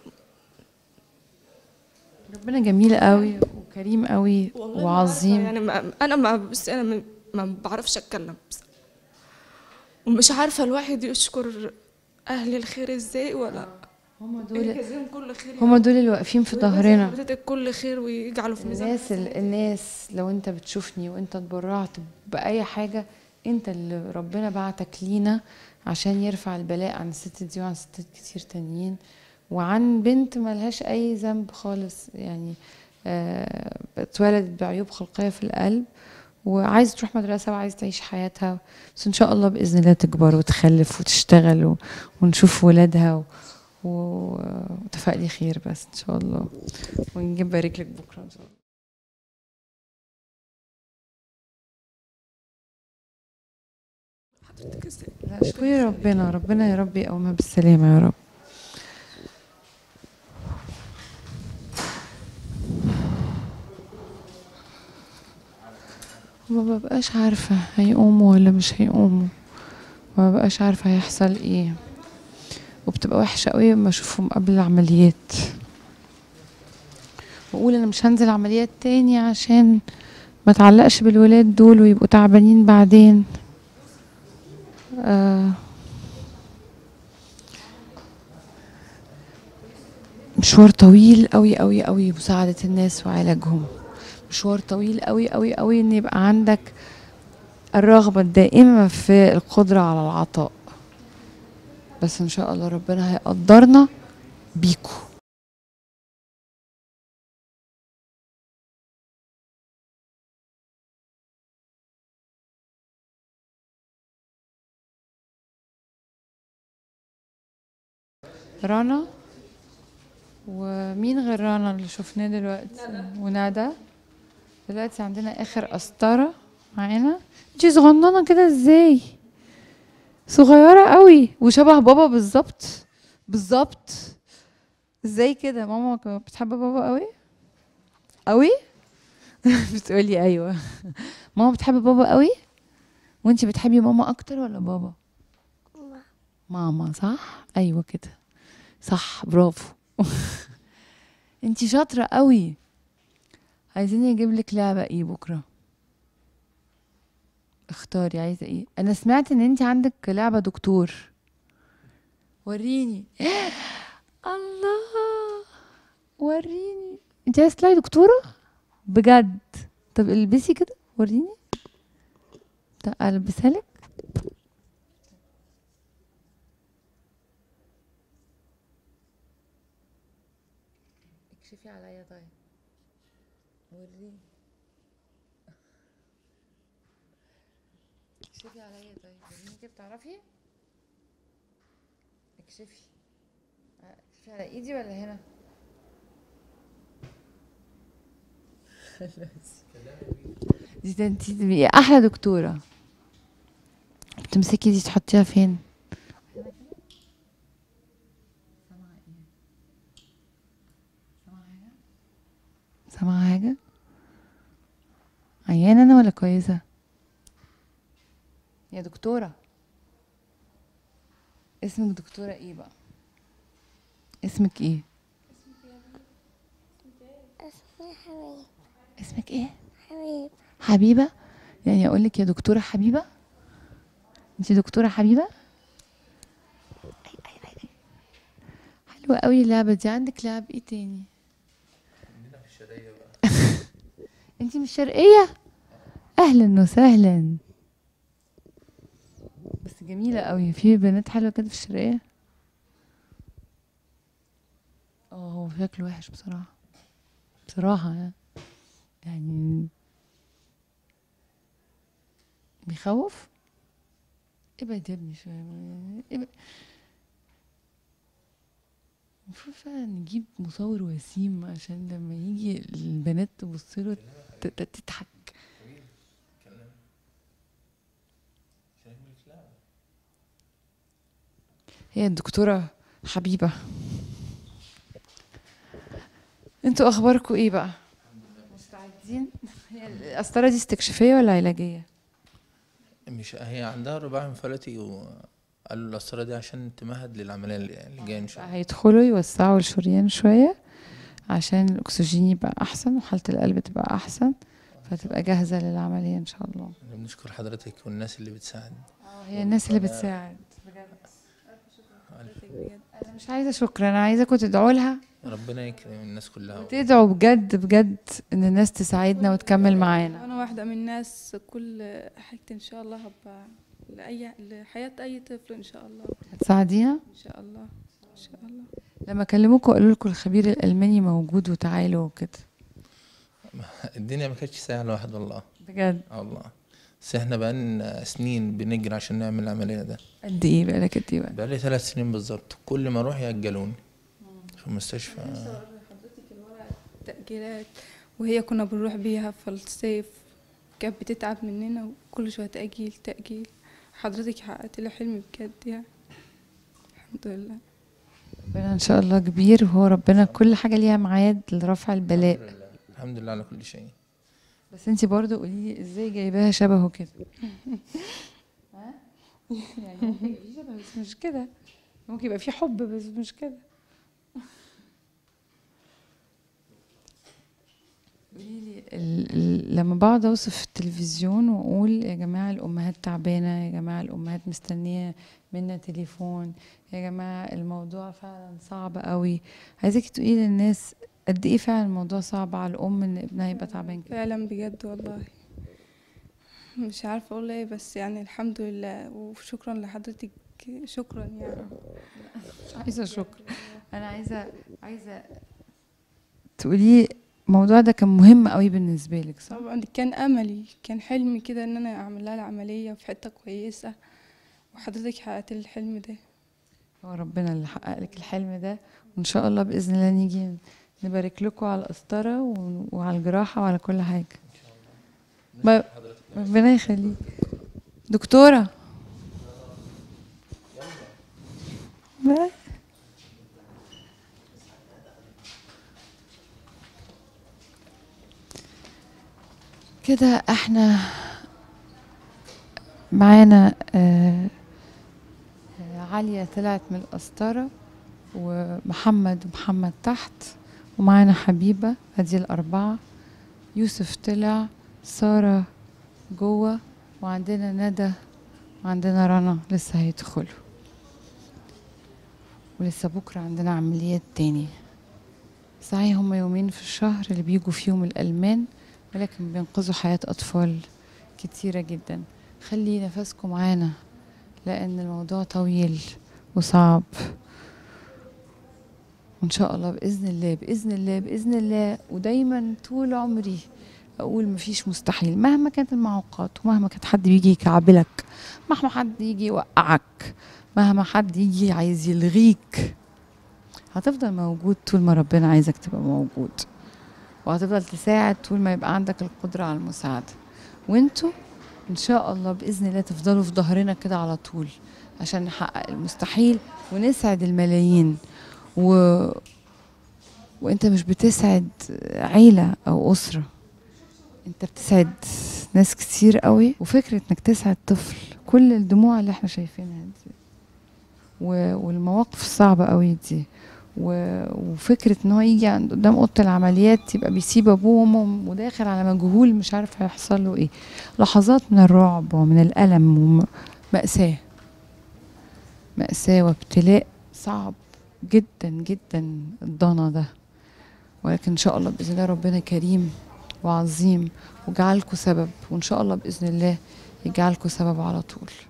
ربنا جميل قوي وكريم قوي والله ما وعظيم عارفة يعني ما انا ما بس انا ما- ما بعرفش اتكلم بس ومش عارفه الواحد يشكر اهل الخير ازاي ولا هم دول يجازيهم كل خير هما دول اللي واقفين في ويجازي ظهرنا حضرتك كل خير ويجعله في ميزان الناس ال- الناس لو انت بتشوفني وانت اتبرعت باي حاجه انت اللي ربنا بعتك لينا عشان يرفع البلاء عن الست دي وعن ستات كتير تانيين وعن بنت ملهاش اي ذنب خالص يعني آه، اتولدت بعيوب خلقيه في القلب وعايزه تروح مدرسه وعايزه تعيش حياتها بس ان شاء الله باذن الله تكبر وتخلف وتشتغل و- ونشوف ولادها و... و... وتفائلي خير بس ان شاء الله ونجيب بارك لك بكره ان شاء الله حضرتك ازاي لا اشكري ربنا ربنا يا رب يقومها بالسلامة يا رب ما ببقاش عارفة هيقوموا ولا مش هيقوموا ما ببقاش عارفة هيحصل ايه وبتبقى وحشة قوي لما اشوفهم قبل العمليات واقول انا مش هنزل عمليات تاني عشان ما تعلقش بالولاد دول ويبقوا تعبانين بعدين آه مشوار طويل قوي قوي قوي مساعدة الناس وعلاجهم مشوار طويل قوي قوي قوي ان يبقى عندك الرغبة الدائمة في القدرة على العطاء بس ان شاء الله ربنا هيقدرنا بيكو رنا ومين غير رنا اللي شفناه دلوقتي وندى دلوقتي عندنا اخر قسطره معانا انتي صغننه كده ازاي صغيره قوي وشبه بابا بالظبط بالظبط ازاي كده ماما كانت بتحب بابا قوي قوي بتقولي ايوه ماما بتحب بابا قوي وانتي بتحبي ماما اكتر ولا بابا ماما صح ايوه كده صح برافو انتي شاطره قوي عايزين اجيب لك لعبه ايه بكره اختاري عايزه ايه انا سمعت ان انتي عندك لعبه دكتور وريني الله وريني انت عايزه تطلعي دكتوره بجد طب البسي كده وريني طب البسها لك اكشفي عليا طيب وريني اكشفي عليا طيب وريني كده بتعرفي اكشفي اه، اكشفي على ايدي ولا هنا دي ده انتي تبقي احلى دكتوره بتمسكي دي تحطيها فين سامعة حاجة عيانة أنا ولا كويسة يا دكتورة اسمك دكتورة ايه بقى اسمك ايه اسمي حبيب اسمك ايه حبيب حبيبة يعني اقول لك يا دكتورة حبيبة انت دكتورة حبيبة حلوة قوي اللعبة دي عندك لعب ايه تاني انت مش شرقية اهلا وسهلا بس جميلة قوي في بنات حلوة كده في الشرقية اه هو شكله وحش بصراحة بصراحة يعني يعني بيخوف ابعد يا ابني شوية يعني ابعد المفروض فعلا نجيب مصور وسيم عشان لما يجي البنات تبص له ت- ت- تضحك هي الدكتورة حبيبة انتوا اخباركم ايه بقى مستعدين هي القسطرة دي استكشافية ولا علاجية مش هي عندها رباعي انفلاتي وقالوا القسطرة دي عشان تمهد للعملية اللي اللي جاية إن شاء الله هيدخلوا يوسعوا الشريان شوية عشان الأكسجين يبقى أحسن وحالة القلب تبقى أحسن فتبقى جاهزة للعملية إن شاء الله بنشكر حضرتك والناس اللي بتساعد هي الناس اللي بتساعد أنا مش عايزة شكر أنا عايزاكم تدعوا لها ربنا يكرم الناس كلها وتدعوا بجد بجد إن الناس تساعدنا وتكمل معانا أنا واحدة من الناس كل حاجتي إن شاء الله هبقى لأي لحياة أي طفل إن شاء الله هتساعدينا إن شاء الله إن شاء الله لما كلموكوا قالوا لكم الخبير الألماني موجود وتعالوا وكده الدنيا ما كانتش سهلة واحد والله بجد اه والله بس احنا بقالنا سنين بنجري عشان نعمل العملية ده قد إيه بقالك قد إيه بقى بقالي ثلاث سنين بالظبط كل ما اروح يأجلوني في المستشفى تأجيلات وهي كنا بنروح بيها في الصيف كانت بتتعب مننا وكل شوية تأجيل تأجيل حضرتك حققت لي حلمي بجد يعني الحمد لله ربنا إن شاء الله كبير وهو ربنا كل حاجة ليها ميعاد لرفع البلاء الحمد لله على كل شيء بس انتي برضو قولي لي ازاي جايباها شبهه كده ها؟ يعني ممكن يبقى في شبه بس مش كده ممكن يبقى في حب بس مش كده قولي لي ال- ال- لما بقعد اوصف في التلفزيون واقول يا جماعه الامهات تعبانه يا جماعه الامهات مستنيه منا تليفون يا جماعه الموضوع فعلا صعب قوي عايزاكي تقولي للناس قد ايه فعلا الموضوع صعب على الام ان ابنها يبقى تعبان كده فعلا بجد والله مش عارفة أقول إيه بس يعني الحمد لله وشكرا لحضرتك شكرا يعني مش عايزه شكر انا عايزه عايزه تقولي الموضوع ده كان مهم قوي بالنسبه لك صح طبعا كان أملي كان حلمي كده إن أنا أعمل لها العملية في حتة كويسة وحضرتك حققت لي الحلم ده هو ربنا اللي حقق لك الحلم ده وان شاء الله باذن الله نيجي نبارك لكم على القسطره و- وعلى الجراحه وعلى كل حاجه ما- ربنا يخليك دكتوره بقى. كده احنا معانا آه عالية طلعت من القسطرة ومحمد ومحمد تحت ومعانا حبيبة ادي الأربعة يوسف طلع سارة جوه وعندنا ندى وعندنا رنا لسه هيدخلوا ولسه بكرة عندنا عمليات تاني صحيح هما يومين في الشهر اللي بيجوا فيهم الألمان ولكن بينقذوا حياة أطفال كتيرة جدا خلي نفسكم معانا لأن الموضوع طويل وصعب وإن شاء الله بإذن الله بإذن الله بإذن الله ودايما طول عمري أقول مفيش مستحيل مهما كانت المعوقات ومهما كانت حد بيجي يكعبلك مهما حد يجي يوقعك مهما حد يجي عايز يلغيك هتفضل موجود طول ما ربنا عايزك تبقى موجود وهتفضل تساعد طول ما يبقى عندك القدرة على المساعدة وانتوا ان شاء الله باذن الله تفضلوا في ظهرنا كده على طول عشان نحقق المستحيل ونسعد الملايين و... وانت مش بتسعد عيلة او اسرة انت بتسعد ناس كتير قوي وفكرة انك تسعد طفل كل الدموع اللي احنا شايفينها دي و... والمواقف الصعبة قوي دي و... وفكرة ان هو يجي عند قدام اوضة العمليات يبقى بيسيب ابوه وامه وداخل على مجهول مش عارف هيحصل له ايه لحظات من الرعب ومن الألم ومأساة مأساة وابتلاء صعب جدا جدا الضنا ده ولكن إن شاء الله بإذن الله ربنا كريم وعظيم وجعلكم سبب وإن شاء الله بإذن الله يجعلكم سبب على طول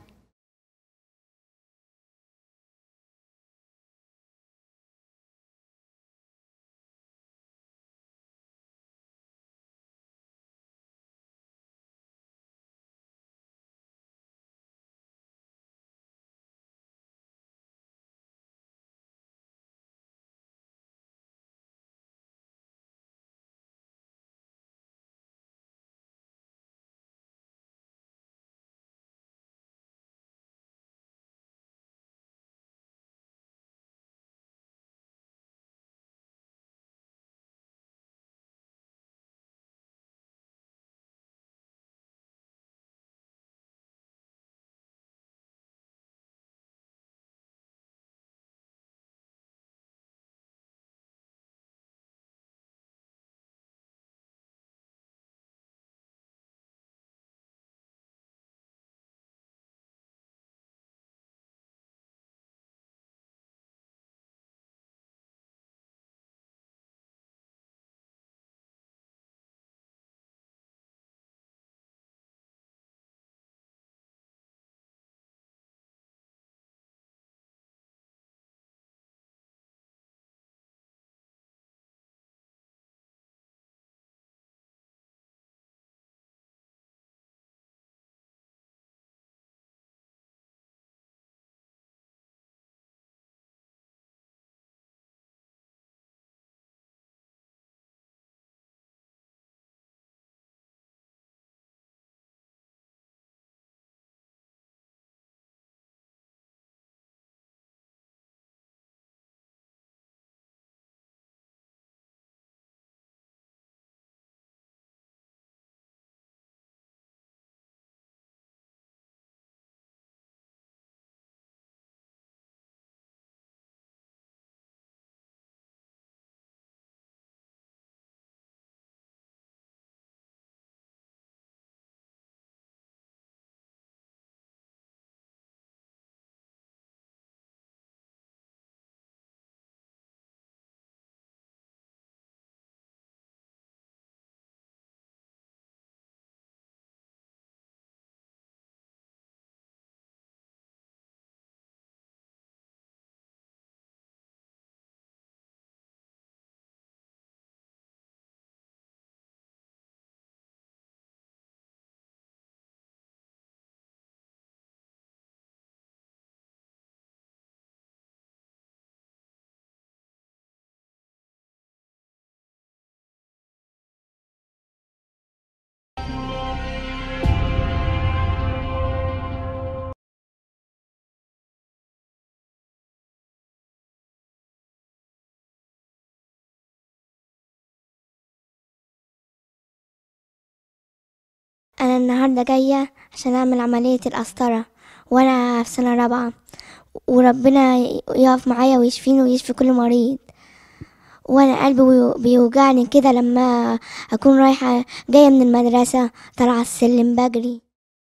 أنا النهاردة جاية عشان أعمل عملية القسطرة وأنا في سنة رابعة وربنا يقف معايا ويشفيني ويشفي كل مريض وأنا قلبي بيو- بيوجعني كده لما أكون رايحة جاية من المدرسة طالعة السلم بجري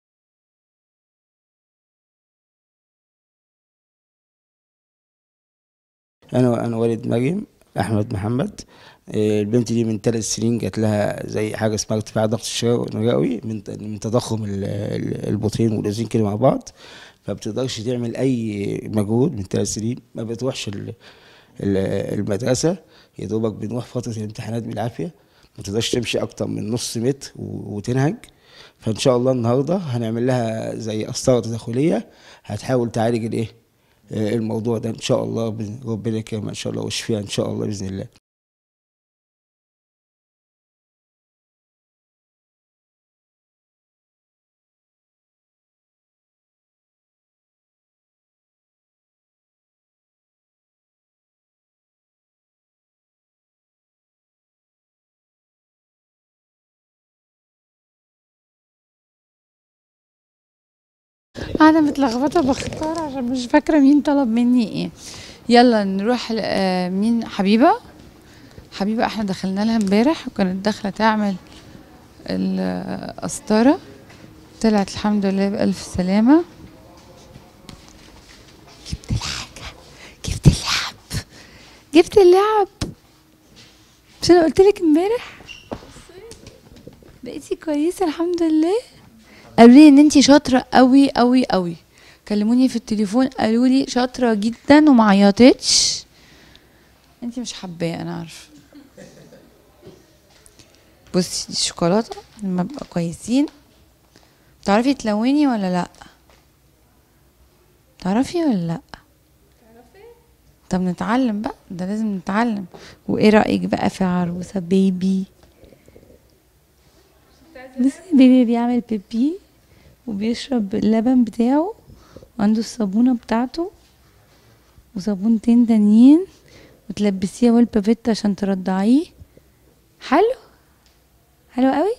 انا انا والد مريم احمد محمد آه، البنت دي من ثلاث سنين جات لها زي حاجه اسمها ارتفاع ضغط الشراوي من من تضخم ال- ال- البطين والاذين كده مع بعض فبتقدرش تعمل اي مجهود من ثلاث سنين ما بتروحش ال- ال- المدرسه يا دوبك بنروح فتره الامتحانات بالعافيه ما تقدرش تمشي اكتر من نص متر و- وتنهج فان شاء الله النهارده هنعمل لها زي قسطره تداخليه هتحاول تعالج الايه آه، الموضوع ده ان شاء الله بإذن- ربنا يكرمها ان شاء الله ويشفيها ان شاء الله باذن الله انا متلخبطه بختار عشان مش فاكره مين طلب مني ايه يلا نروح ل- آه، مين حبيبه حبيبه احنا دخلنا لها امبارح وكانت داخله تعمل القسطره طلعت الحمد لله بألف سلامة جبت الحاجة جبت اللعب جبت اللعب مش انا قلت لك امبارح بقيتي كويسة الحمد لله قالوا لي ان انتي شاطرة قوي قوي قوي كلموني في التليفون قالوا لي شاطرة جدا وما عيطتش انتي مش حباه انا عارفة بصي دي الشوكولاتة لما نبقى كويسين تعرفي تلوني ولا لا تعرفي ولا لا طب نتعلم بقى ده لازم نتعلم وايه رأيك بقى في عروسة بيبي بصي بيبي بيعمل بيبي وبيشرب اللبن بتاعه وعنده الصابونة بتاعته وصابونتين تانيين وتلبسيه والبافيت عشان ترضعيه حلو حلو قوي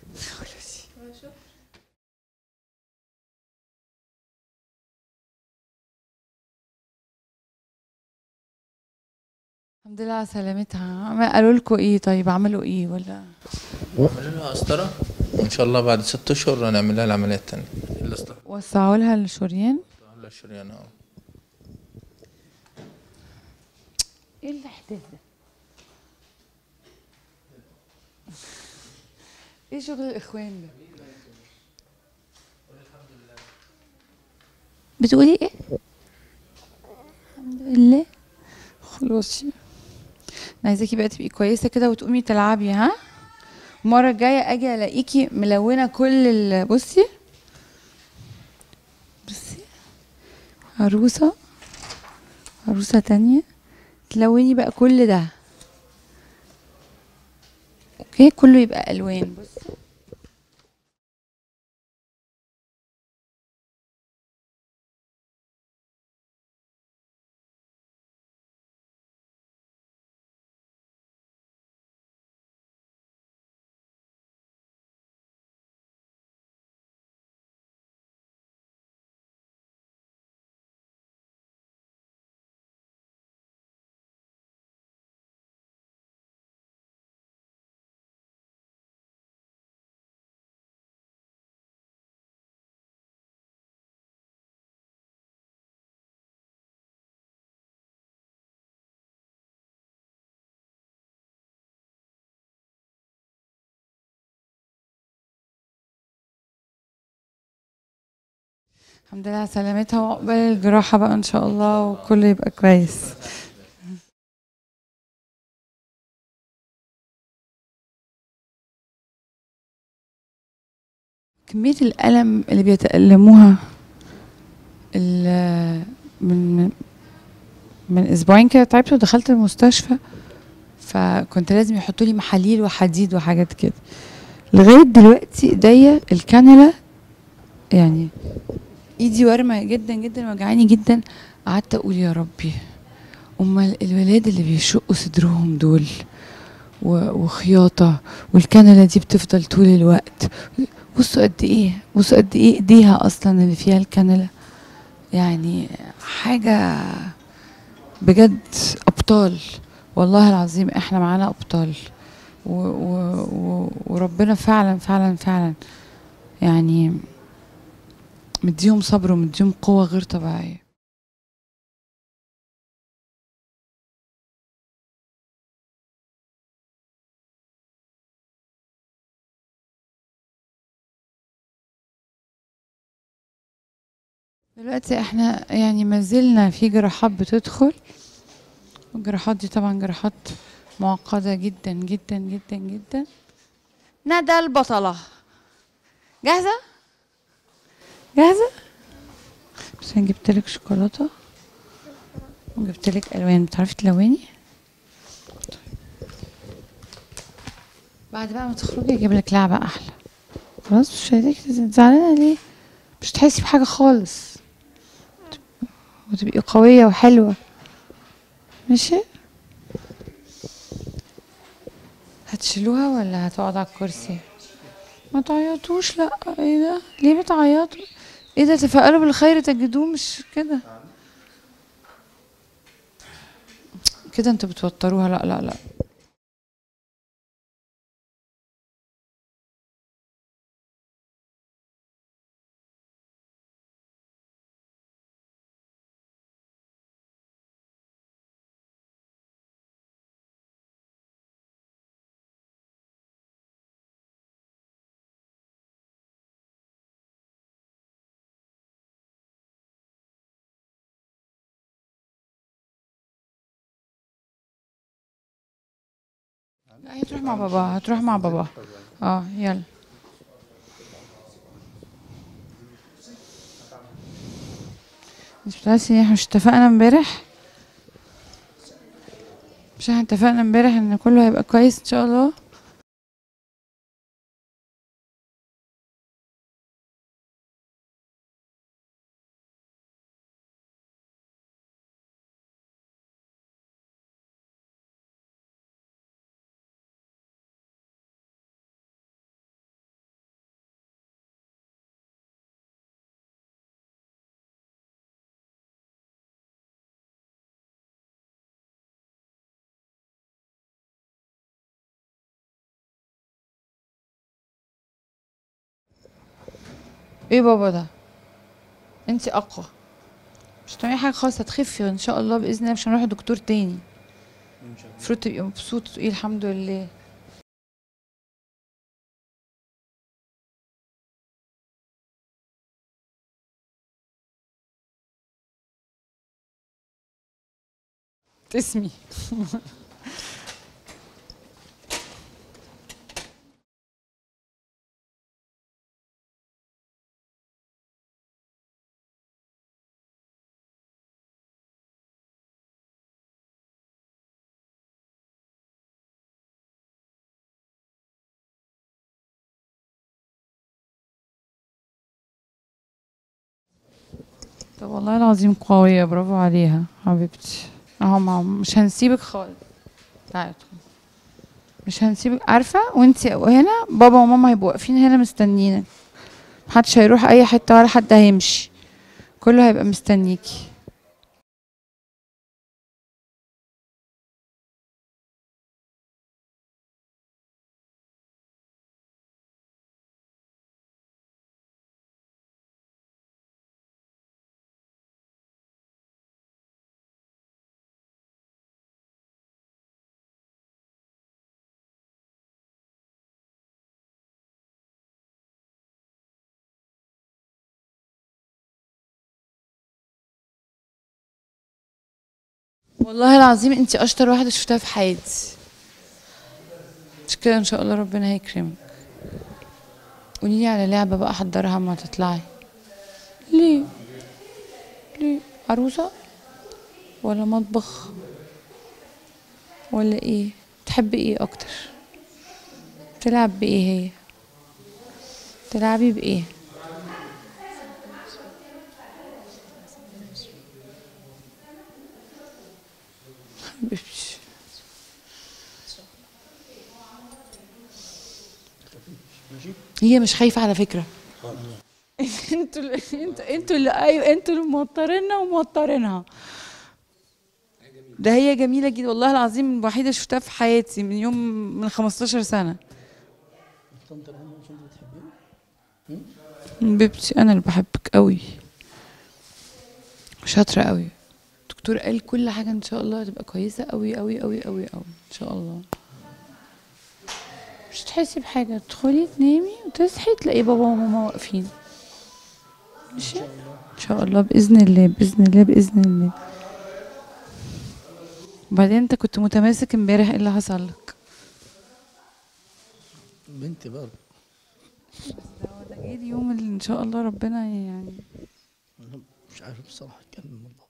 الحمد لله على سلامتها عم- قالوا لكم ايه طيب عملوا ايه ولا عملوا لها قسطرة وإن شاء الله بعد ست أشهر هنعمل لها العملية التانية القسطرة وسعوا لها الشريان على الشريان أهو ايه الاحداث ده ايه شغل الاخوان ده بتقولي ايه الحمد لله خلاص انا عايزاكي بقى تبقي كويسه كده وتقومي تلعبي ها المره الجايه اجي الاقيكي ملونه كل ال- بصي بصي عروسه عروسه تانية تلوني بقى كل ده اوكي كله يبقى الوان بصي الحمد لله على سلامتها وعقبال الجراحة بقى إن شاء الله وكله يبقى كويس كمية الألم اللي بيتألموها ال- من من أسبوعين كده تعبت ودخلت المستشفى فكنت لازم يحطوا لي محاليل وحديد وحاجات كده لغاية دلوقتي ايديا الكانولا يعني ايدي ورمه جدا جدا وجعاني جدا قعدت اقول يا ربي امال الولاد اللي بيشقوا صدرهم دول و- وخياطه والكنله دي بتفضل طول الوقت بصوا قد ايه بصوا قد ايه ايديها اصلا اللي فيها الكانولا يعني حاجة بجد ابطال والله العظيم احنا معانا ابطال و و و وربنا فعلا فعلا فعلا يعني مديهم صبر ومديهم قوة غير طبيعية دلوقتي احنا يعني ما زلنا في جراحات بتدخل الجراحات دي طبعا جراحات معقدة جدا جدا جدا جدا ندى البطلة جاهزة؟ جاهزة؟ بس انا جبت لك شوكولاتة وجبت لك الوان بتعرفي تلوني؟ بعد بقى ما تخرجي اجيب لك لعبة احلى خلاص مش عايزاك زعلانة ليه؟ مش تحسي بحاجة خالص وتبقي قوية وحلوة ماشي هتشيلوها ولا هتقعد على الكرسي ما تعيطوش لا ايه ده ليه بتعيطوا ايه ده تفائلوا بالخير تجدوه مش كده كده انتوا بتوتروها لا لا لا لا هي تروح مع بابا هتروح مع بابا اه يلا مش بتحسي احنا مش اتفقنا امبارح مش احنا اتفقنا امبارح ان كله هيبقى كويس ان شاء الله ايه بابا ده انت اقوى مش هتعملي حاجه خالص هتخفي ان شاء الله باذن الله مش هنروح لدكتور تاني المفروض تبقي مبسوط وتقولي الحمد لله اسمي طب والله العظيم قوية برافو عليها حبيبتي اهو مع مش هنسيبك خالص تعالي ادخلي. مش هنسيبك عارفة وانتي هنا بابا وماما هيبقوا واقفين هنا مستنيينك محدش هيروح اي حتة ولا حد هيمشي كله هيبقى مستنيكي والله العظيم انت اشطر واحدة شفتها في حياتي مش كده ان شاء الله ربنا هيكرمك قوليلي على لعبة بقى احضرها اما تطلعي ليه ليه عروسة ولا مطبخ ولا ايه تحبي ايه اكتر تلعب بايه هي تلعبي بايه حبيبتي هي مش خايفه على فكره انتوا اللي- انتوا انتوا اللي ايوه انتوا اللي موتريننا وموترينها ده هي جميله جدا والله العظيم الوحيده شفتها في حياتي من يوم من 15 سنه بيبتي انا اللي بحبك قوي شاطره قوي الدكتور قال كل حاجه ان شاء الله هتبقى كويسه قوي قوي قوي قوي قوي ان شاء الله مش تحسي بحاجه تدخلي تنامي وتصحي تلاقي بابا وماما واقفين ماشي ان شاء الله باذن الله باذن الله باذن الله وبعدين انت كنت متماسك امبارح ايه اللي حصل لك بنتي برضه ده جه اليوم اللي ان شاء الله ربنا يعني أنا مش عارف بصراحة كان الموضوع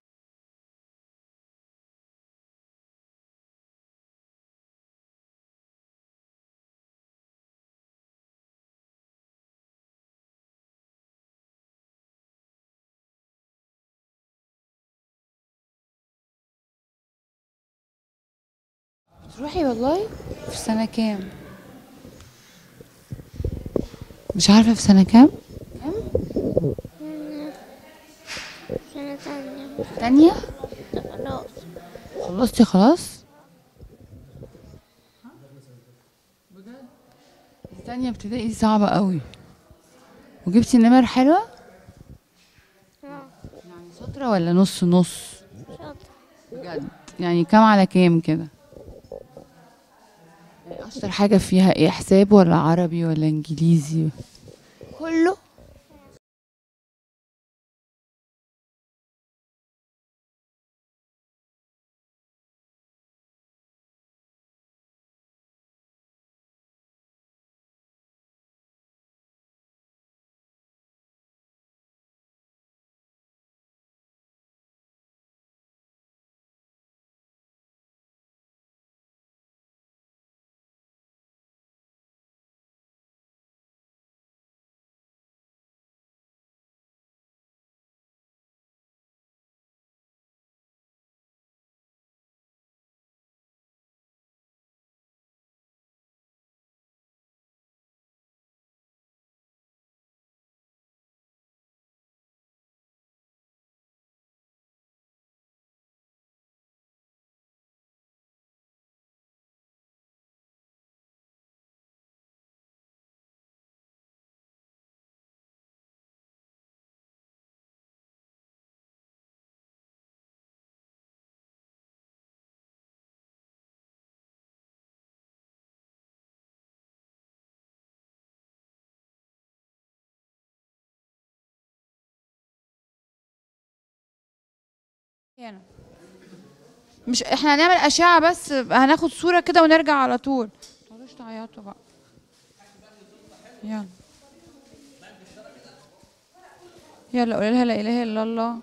تروحي والله في سنة كام مش عارفة في سنة كام سنة تانية تانية خلاص خلصتي خلاص دي تانية ابتدائي دي صعبة قوي وجبتي نمر حلوة يعني شاطرة ولا نص نص شاطر بجد يعني كام على كام كده يعني اشطر حاجة فيها ايه حساب ولا عربي ولا انجليزي كله هنا مش احنا هنعمل اشعه بس هناخد صوره كده ونرجع على طول متقعدوش تعيطوا بقى يلا يلا قولي لها لا اله الا الله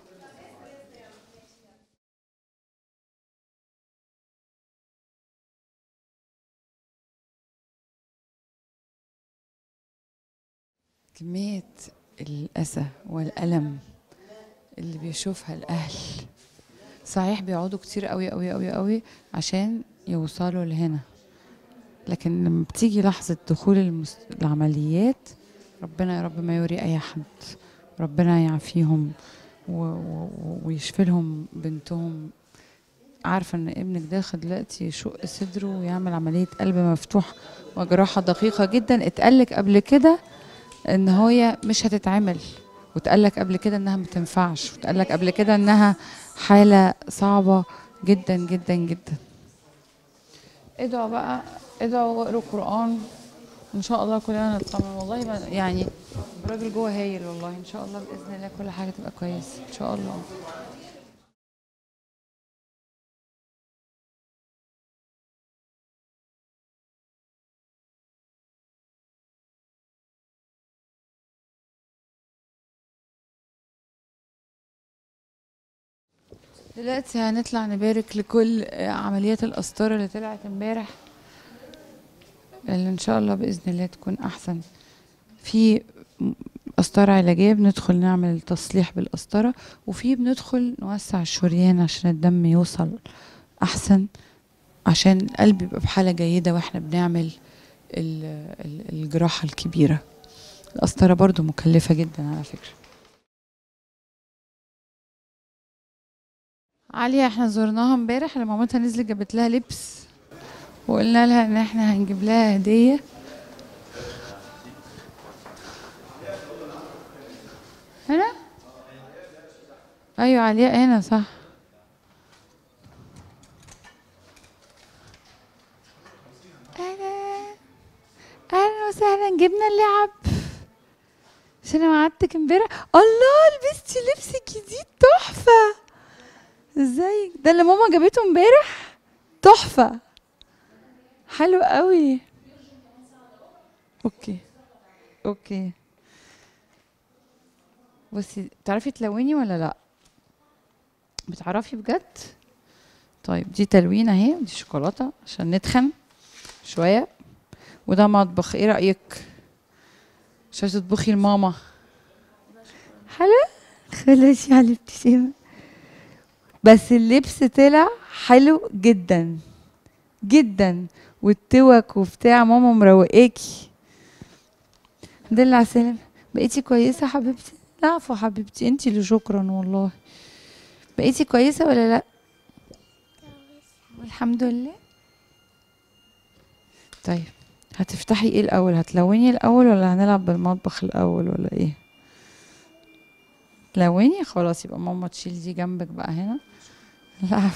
كمية الأسى والألم اللي بيشوفها الأهل صحيح بيقعدوا كتير قوي قوي قوي قوي عشان يوصلوا لهنا لكن لما بتيجي لحظة دخول المس... العمليات ربنا يا رب ما يوري أي حد ربنا يعافيهم و... و... ويشفي لهم بنتهم عارفة إن ابنك داخل دلوقتي يشق صدره ويعمل عملية قلب مفتوح وجراحة دقيقة جدا اتقالك قبل كده إن هي مش هتتعمل واتقالك قبل كده إنها ما تنفعش واتقالك قبل كده إنها حالة صعبة جدا جدا جدا ادعوا بقى ادعوا واقروا قرآن ان شاء الله كلنا نطمن والله ما يعني الراجل جوه هايل والله ان شاء الله باذن الله كل حاجه تبقى كويسه ان شاء الله دلوقتي هنطلع نبارك لكل عمليات القسطرة اللي طلعت امبارح اللي ان شاء الله باذن الله تكون احسن في قسطرة علاجية بندخل نعمل تصليح بالقسطرة وفي بندخل نوسع الشريان عشان الدم يوصل احسن عشان القلب يبقى بحالة جيدة واحنا بنعمل ال- ال- الجراحة الكبيرة القسطرة برضو مكلفة جدا على فكرة عليا احنا زرناها امبارح لما مامتها نزلت جابت لها لبس وقلنا لها ان احنا هنجيب لها هدية هنا ايوه علياء هنا صح اهلا اهلا وسهلا جبنا اللعب مش انا وعدتك امبارح الله لبستي لبس جديد تحفه ازاي ده اللي ماما جابته امبارح تحفه حلو قوي اوكي اوكي بصي تعرفي تلوني ولا لا بتعرفي بجد طيب دي تلوين اهي ودي شوكولاته عشان نتخن شويه وده مطبخ ايه رايك عشان تطبخي لماما حلو خلاص على الابتسامه بس اللبس طلع حلو جدا جدا والتوك وبتاع ماما مروقاكي الحمد لله على السلامة بقيتي كويسة حبيبتي لا عفوا حبيبتي انتي اللي شكرا والله بقيتي كويسة ولا لا الحمد لله طيب هتفتحي ايه الاول هتلوني الاول ولا هنلعب بالمطبخ الاول ولا ايه لوني خلاص يبقى ماما تشيل دي جنبك بقى هنا لا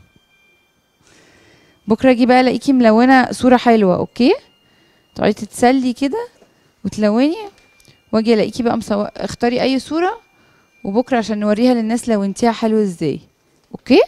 بكره اجي بقى الاقيكي ملونه صوره حلوه اوكي تقعدي تتسلي كده وتلوني واجي الاقيكي بقى مسو... اختاري اي صوره وبكره عشان نوريها للناس لونتيها حلو ازاي اوكي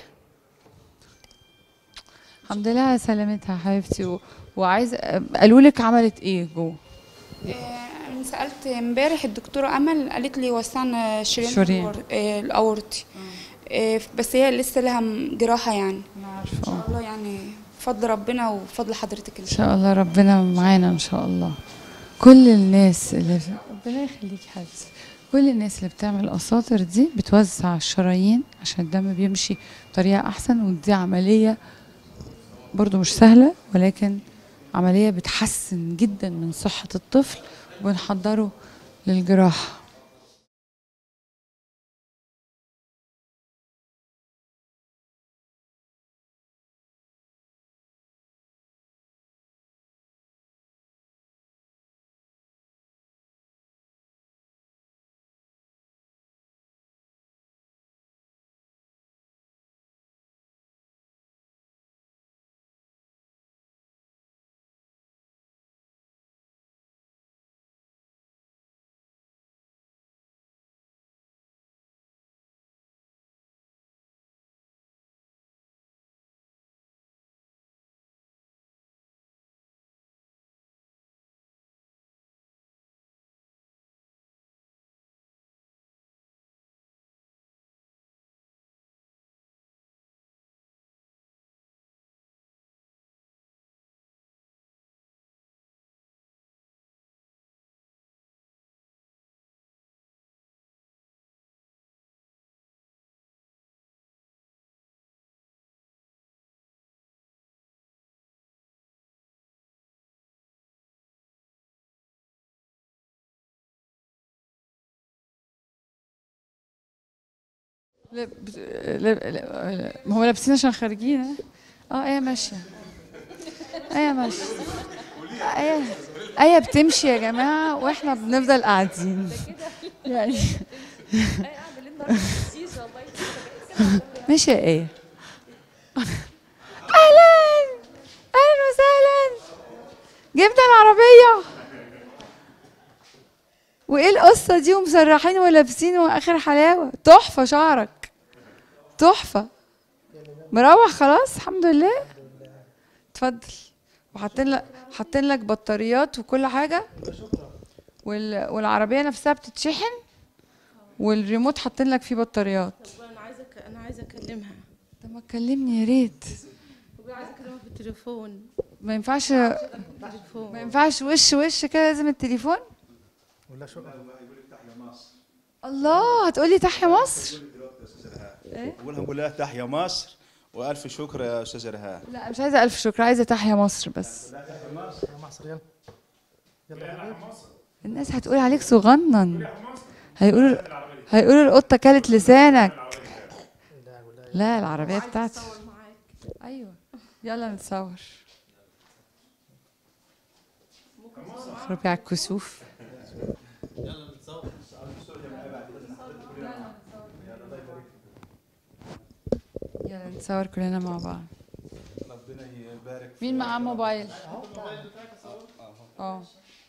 الحمد لله على سلامتها حبيبتي و... وعايزه قالوا لك عملت ايه جوه انا سالت امبارح الدكتوره امل قالت لي وسعنا شريان شريان. الور- آه، الاورطي آه، بس هي لسه لها م- جراحه يعني عارفه ان شاء الله يعني بفضل ربنا وبفضل حضرتك ان ان شاء الله ربنا معانا ان شاء الله كل الناس اللي ربنا يخليكي حبيبتي كل الناس اللي بتعمل اساطر دي بتوزع الشرايين عشان الدم بيمشي بطريقه احسن ودي عمليه برضو مش سهله ولكن عمليه بتحسن جدا من صحه الطفل وبنحضره للجراحه لا بت- لا لا لا- ما هو لابسين عشان خارجين ها؟ اه ايه ماشيه ايه ماشيه ايه ايه بتمشي يا جماعه واحنا بنفضل قاعدين يعني ماشي يا ايه اهلا اهلا وسهلا جبنا العربيه وايه القصه دي ومسرحين ولابسين واخر حلاوه تحفه شعرك تحفه مروح خلاص الحمد لله اتفضل وحاطين لك حاطين لك بطاريات وكل حاجه وال... والعربيه نفسها بتتشحن والريموت حاطين لك فيه بطاريات انا عايزه أك- انا عايزه اكلمها طب ما تكلمني يا ريت عايزه اكلمها في التليفون ما ينفعش التليفون ما ينفعش وش وش كده لازم التليفون ولا شكرا الله هتقولي تحيا مصر اولها نقول لها تحيا مصر والف شكر يا استاذه رهام لا مش عايزه الف شكر عايزه تحيا مصر بس مصر يلا يلا الناس هتقول عليك صغنن هيقولوا هيقولوا القطه كلت لسانك لا العربيه بتاعتي ايوه يلا نتصور خربي على الكسوف يلا نتصور كلنا مع بعض ربنا يبارك مين معاه موبايل اه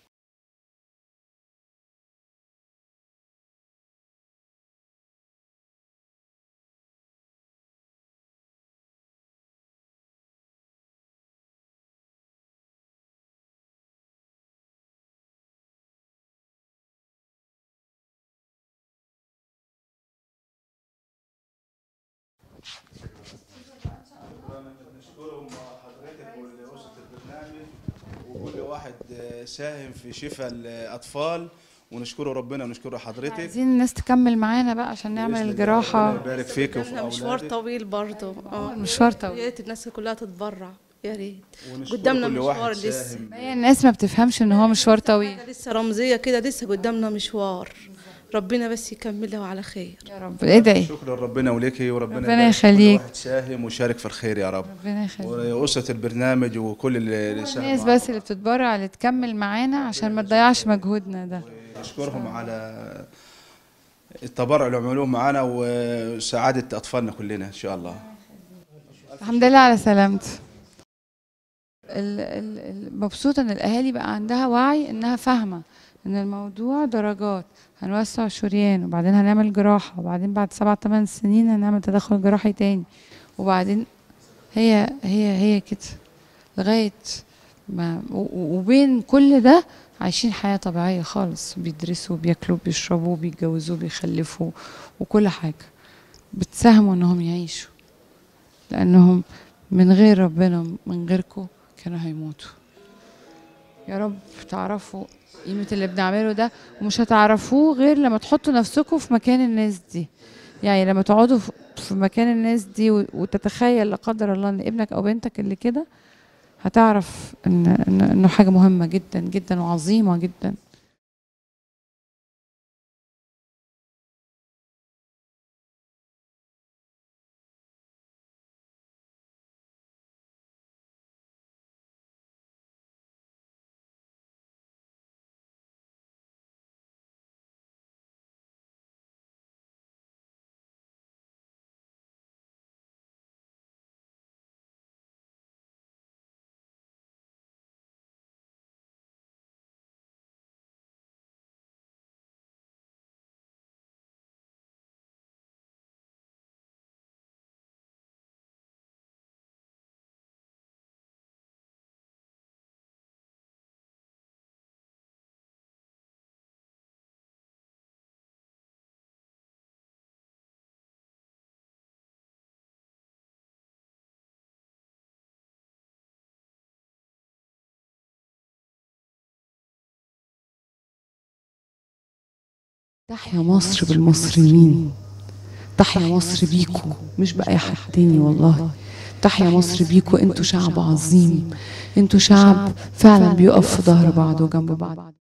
نشكرهم حضرتك ولأسرة البرنامج وكل واحد ساهم في شفاء الأطفال ونشكره ربنا ونشكره حضرتك عايزين الناس تكمل معانا بقى عشان نعمل بإذن الله. الجراحة ربنا يبارك فيك وفي احنا مشوار أولادك طويل برضه اه المشوار طويل. يا ريت الناس كلها تتبرع يا ريت ونشكر قدامنا كل واحد مشوار ساهم. لسه هي الناس ما بتفهمش ان هو مشوار طويل لسه رمزيه كده لسه قدامنا مشوار ربنا بس يكملها على خير يا رب ادعي شكرا ربنا وليكي وربنا ربنا يبارك في كل يخليك. واحد ساهم وشارك في الخير يا رب ربنا يخليك وأسرة البرنامج وكل اللي اللي ساهم الناس بس اللي بتتبرع اللي تكمل معانا عشان ما تضيعش مجهودنا ده نشكرهم على التبرع اللي عملوه معانا وسعادة أطفالنا كلنا إن شاء الله الحمد لله على سلامته ال- ال- ال- مبسوطة ان الاهالي بقى عندها وعي انها فاهمة ان الموضوع درجات هنوسع الشريان وبعدين هنعمل جراحة وبعدين بعد سبع ثمان سنين هنعمل تدخل جراحي تاني وبعدين هي هي هي كده لغاية ما و- و- وبين كل ده عايشين حياة طبيعية خالص بيدرسوا بياكلوا بيشربوا بيتجوزوا بيخلفوا وكل حاجة بتساهموا انهم يعيشوا لانهم من غير ربنا من غيركم كانوا هيموتوا يا رب تعرفوا قيمة اللي بنعمله ده ومش هتعرفوه غير لما تحطوا نفسكم في مكان الناس دي يعني لما تقعدوا في- في مكان الناس دي و- وتتخيل لا قدر الله ان ابنك او بنتك اللي كده هتعرف ان ان انه حاجة مهمة جدا جدا وعظيمة جدا تحيا مصر بالمصريين تحيا مصر بيكو مش بأي حد تاني والله تحيا مصر بيكو انتوا شعب عظيم انتوا شعب فعلا بيقف في ظهر بعض وجنب بعض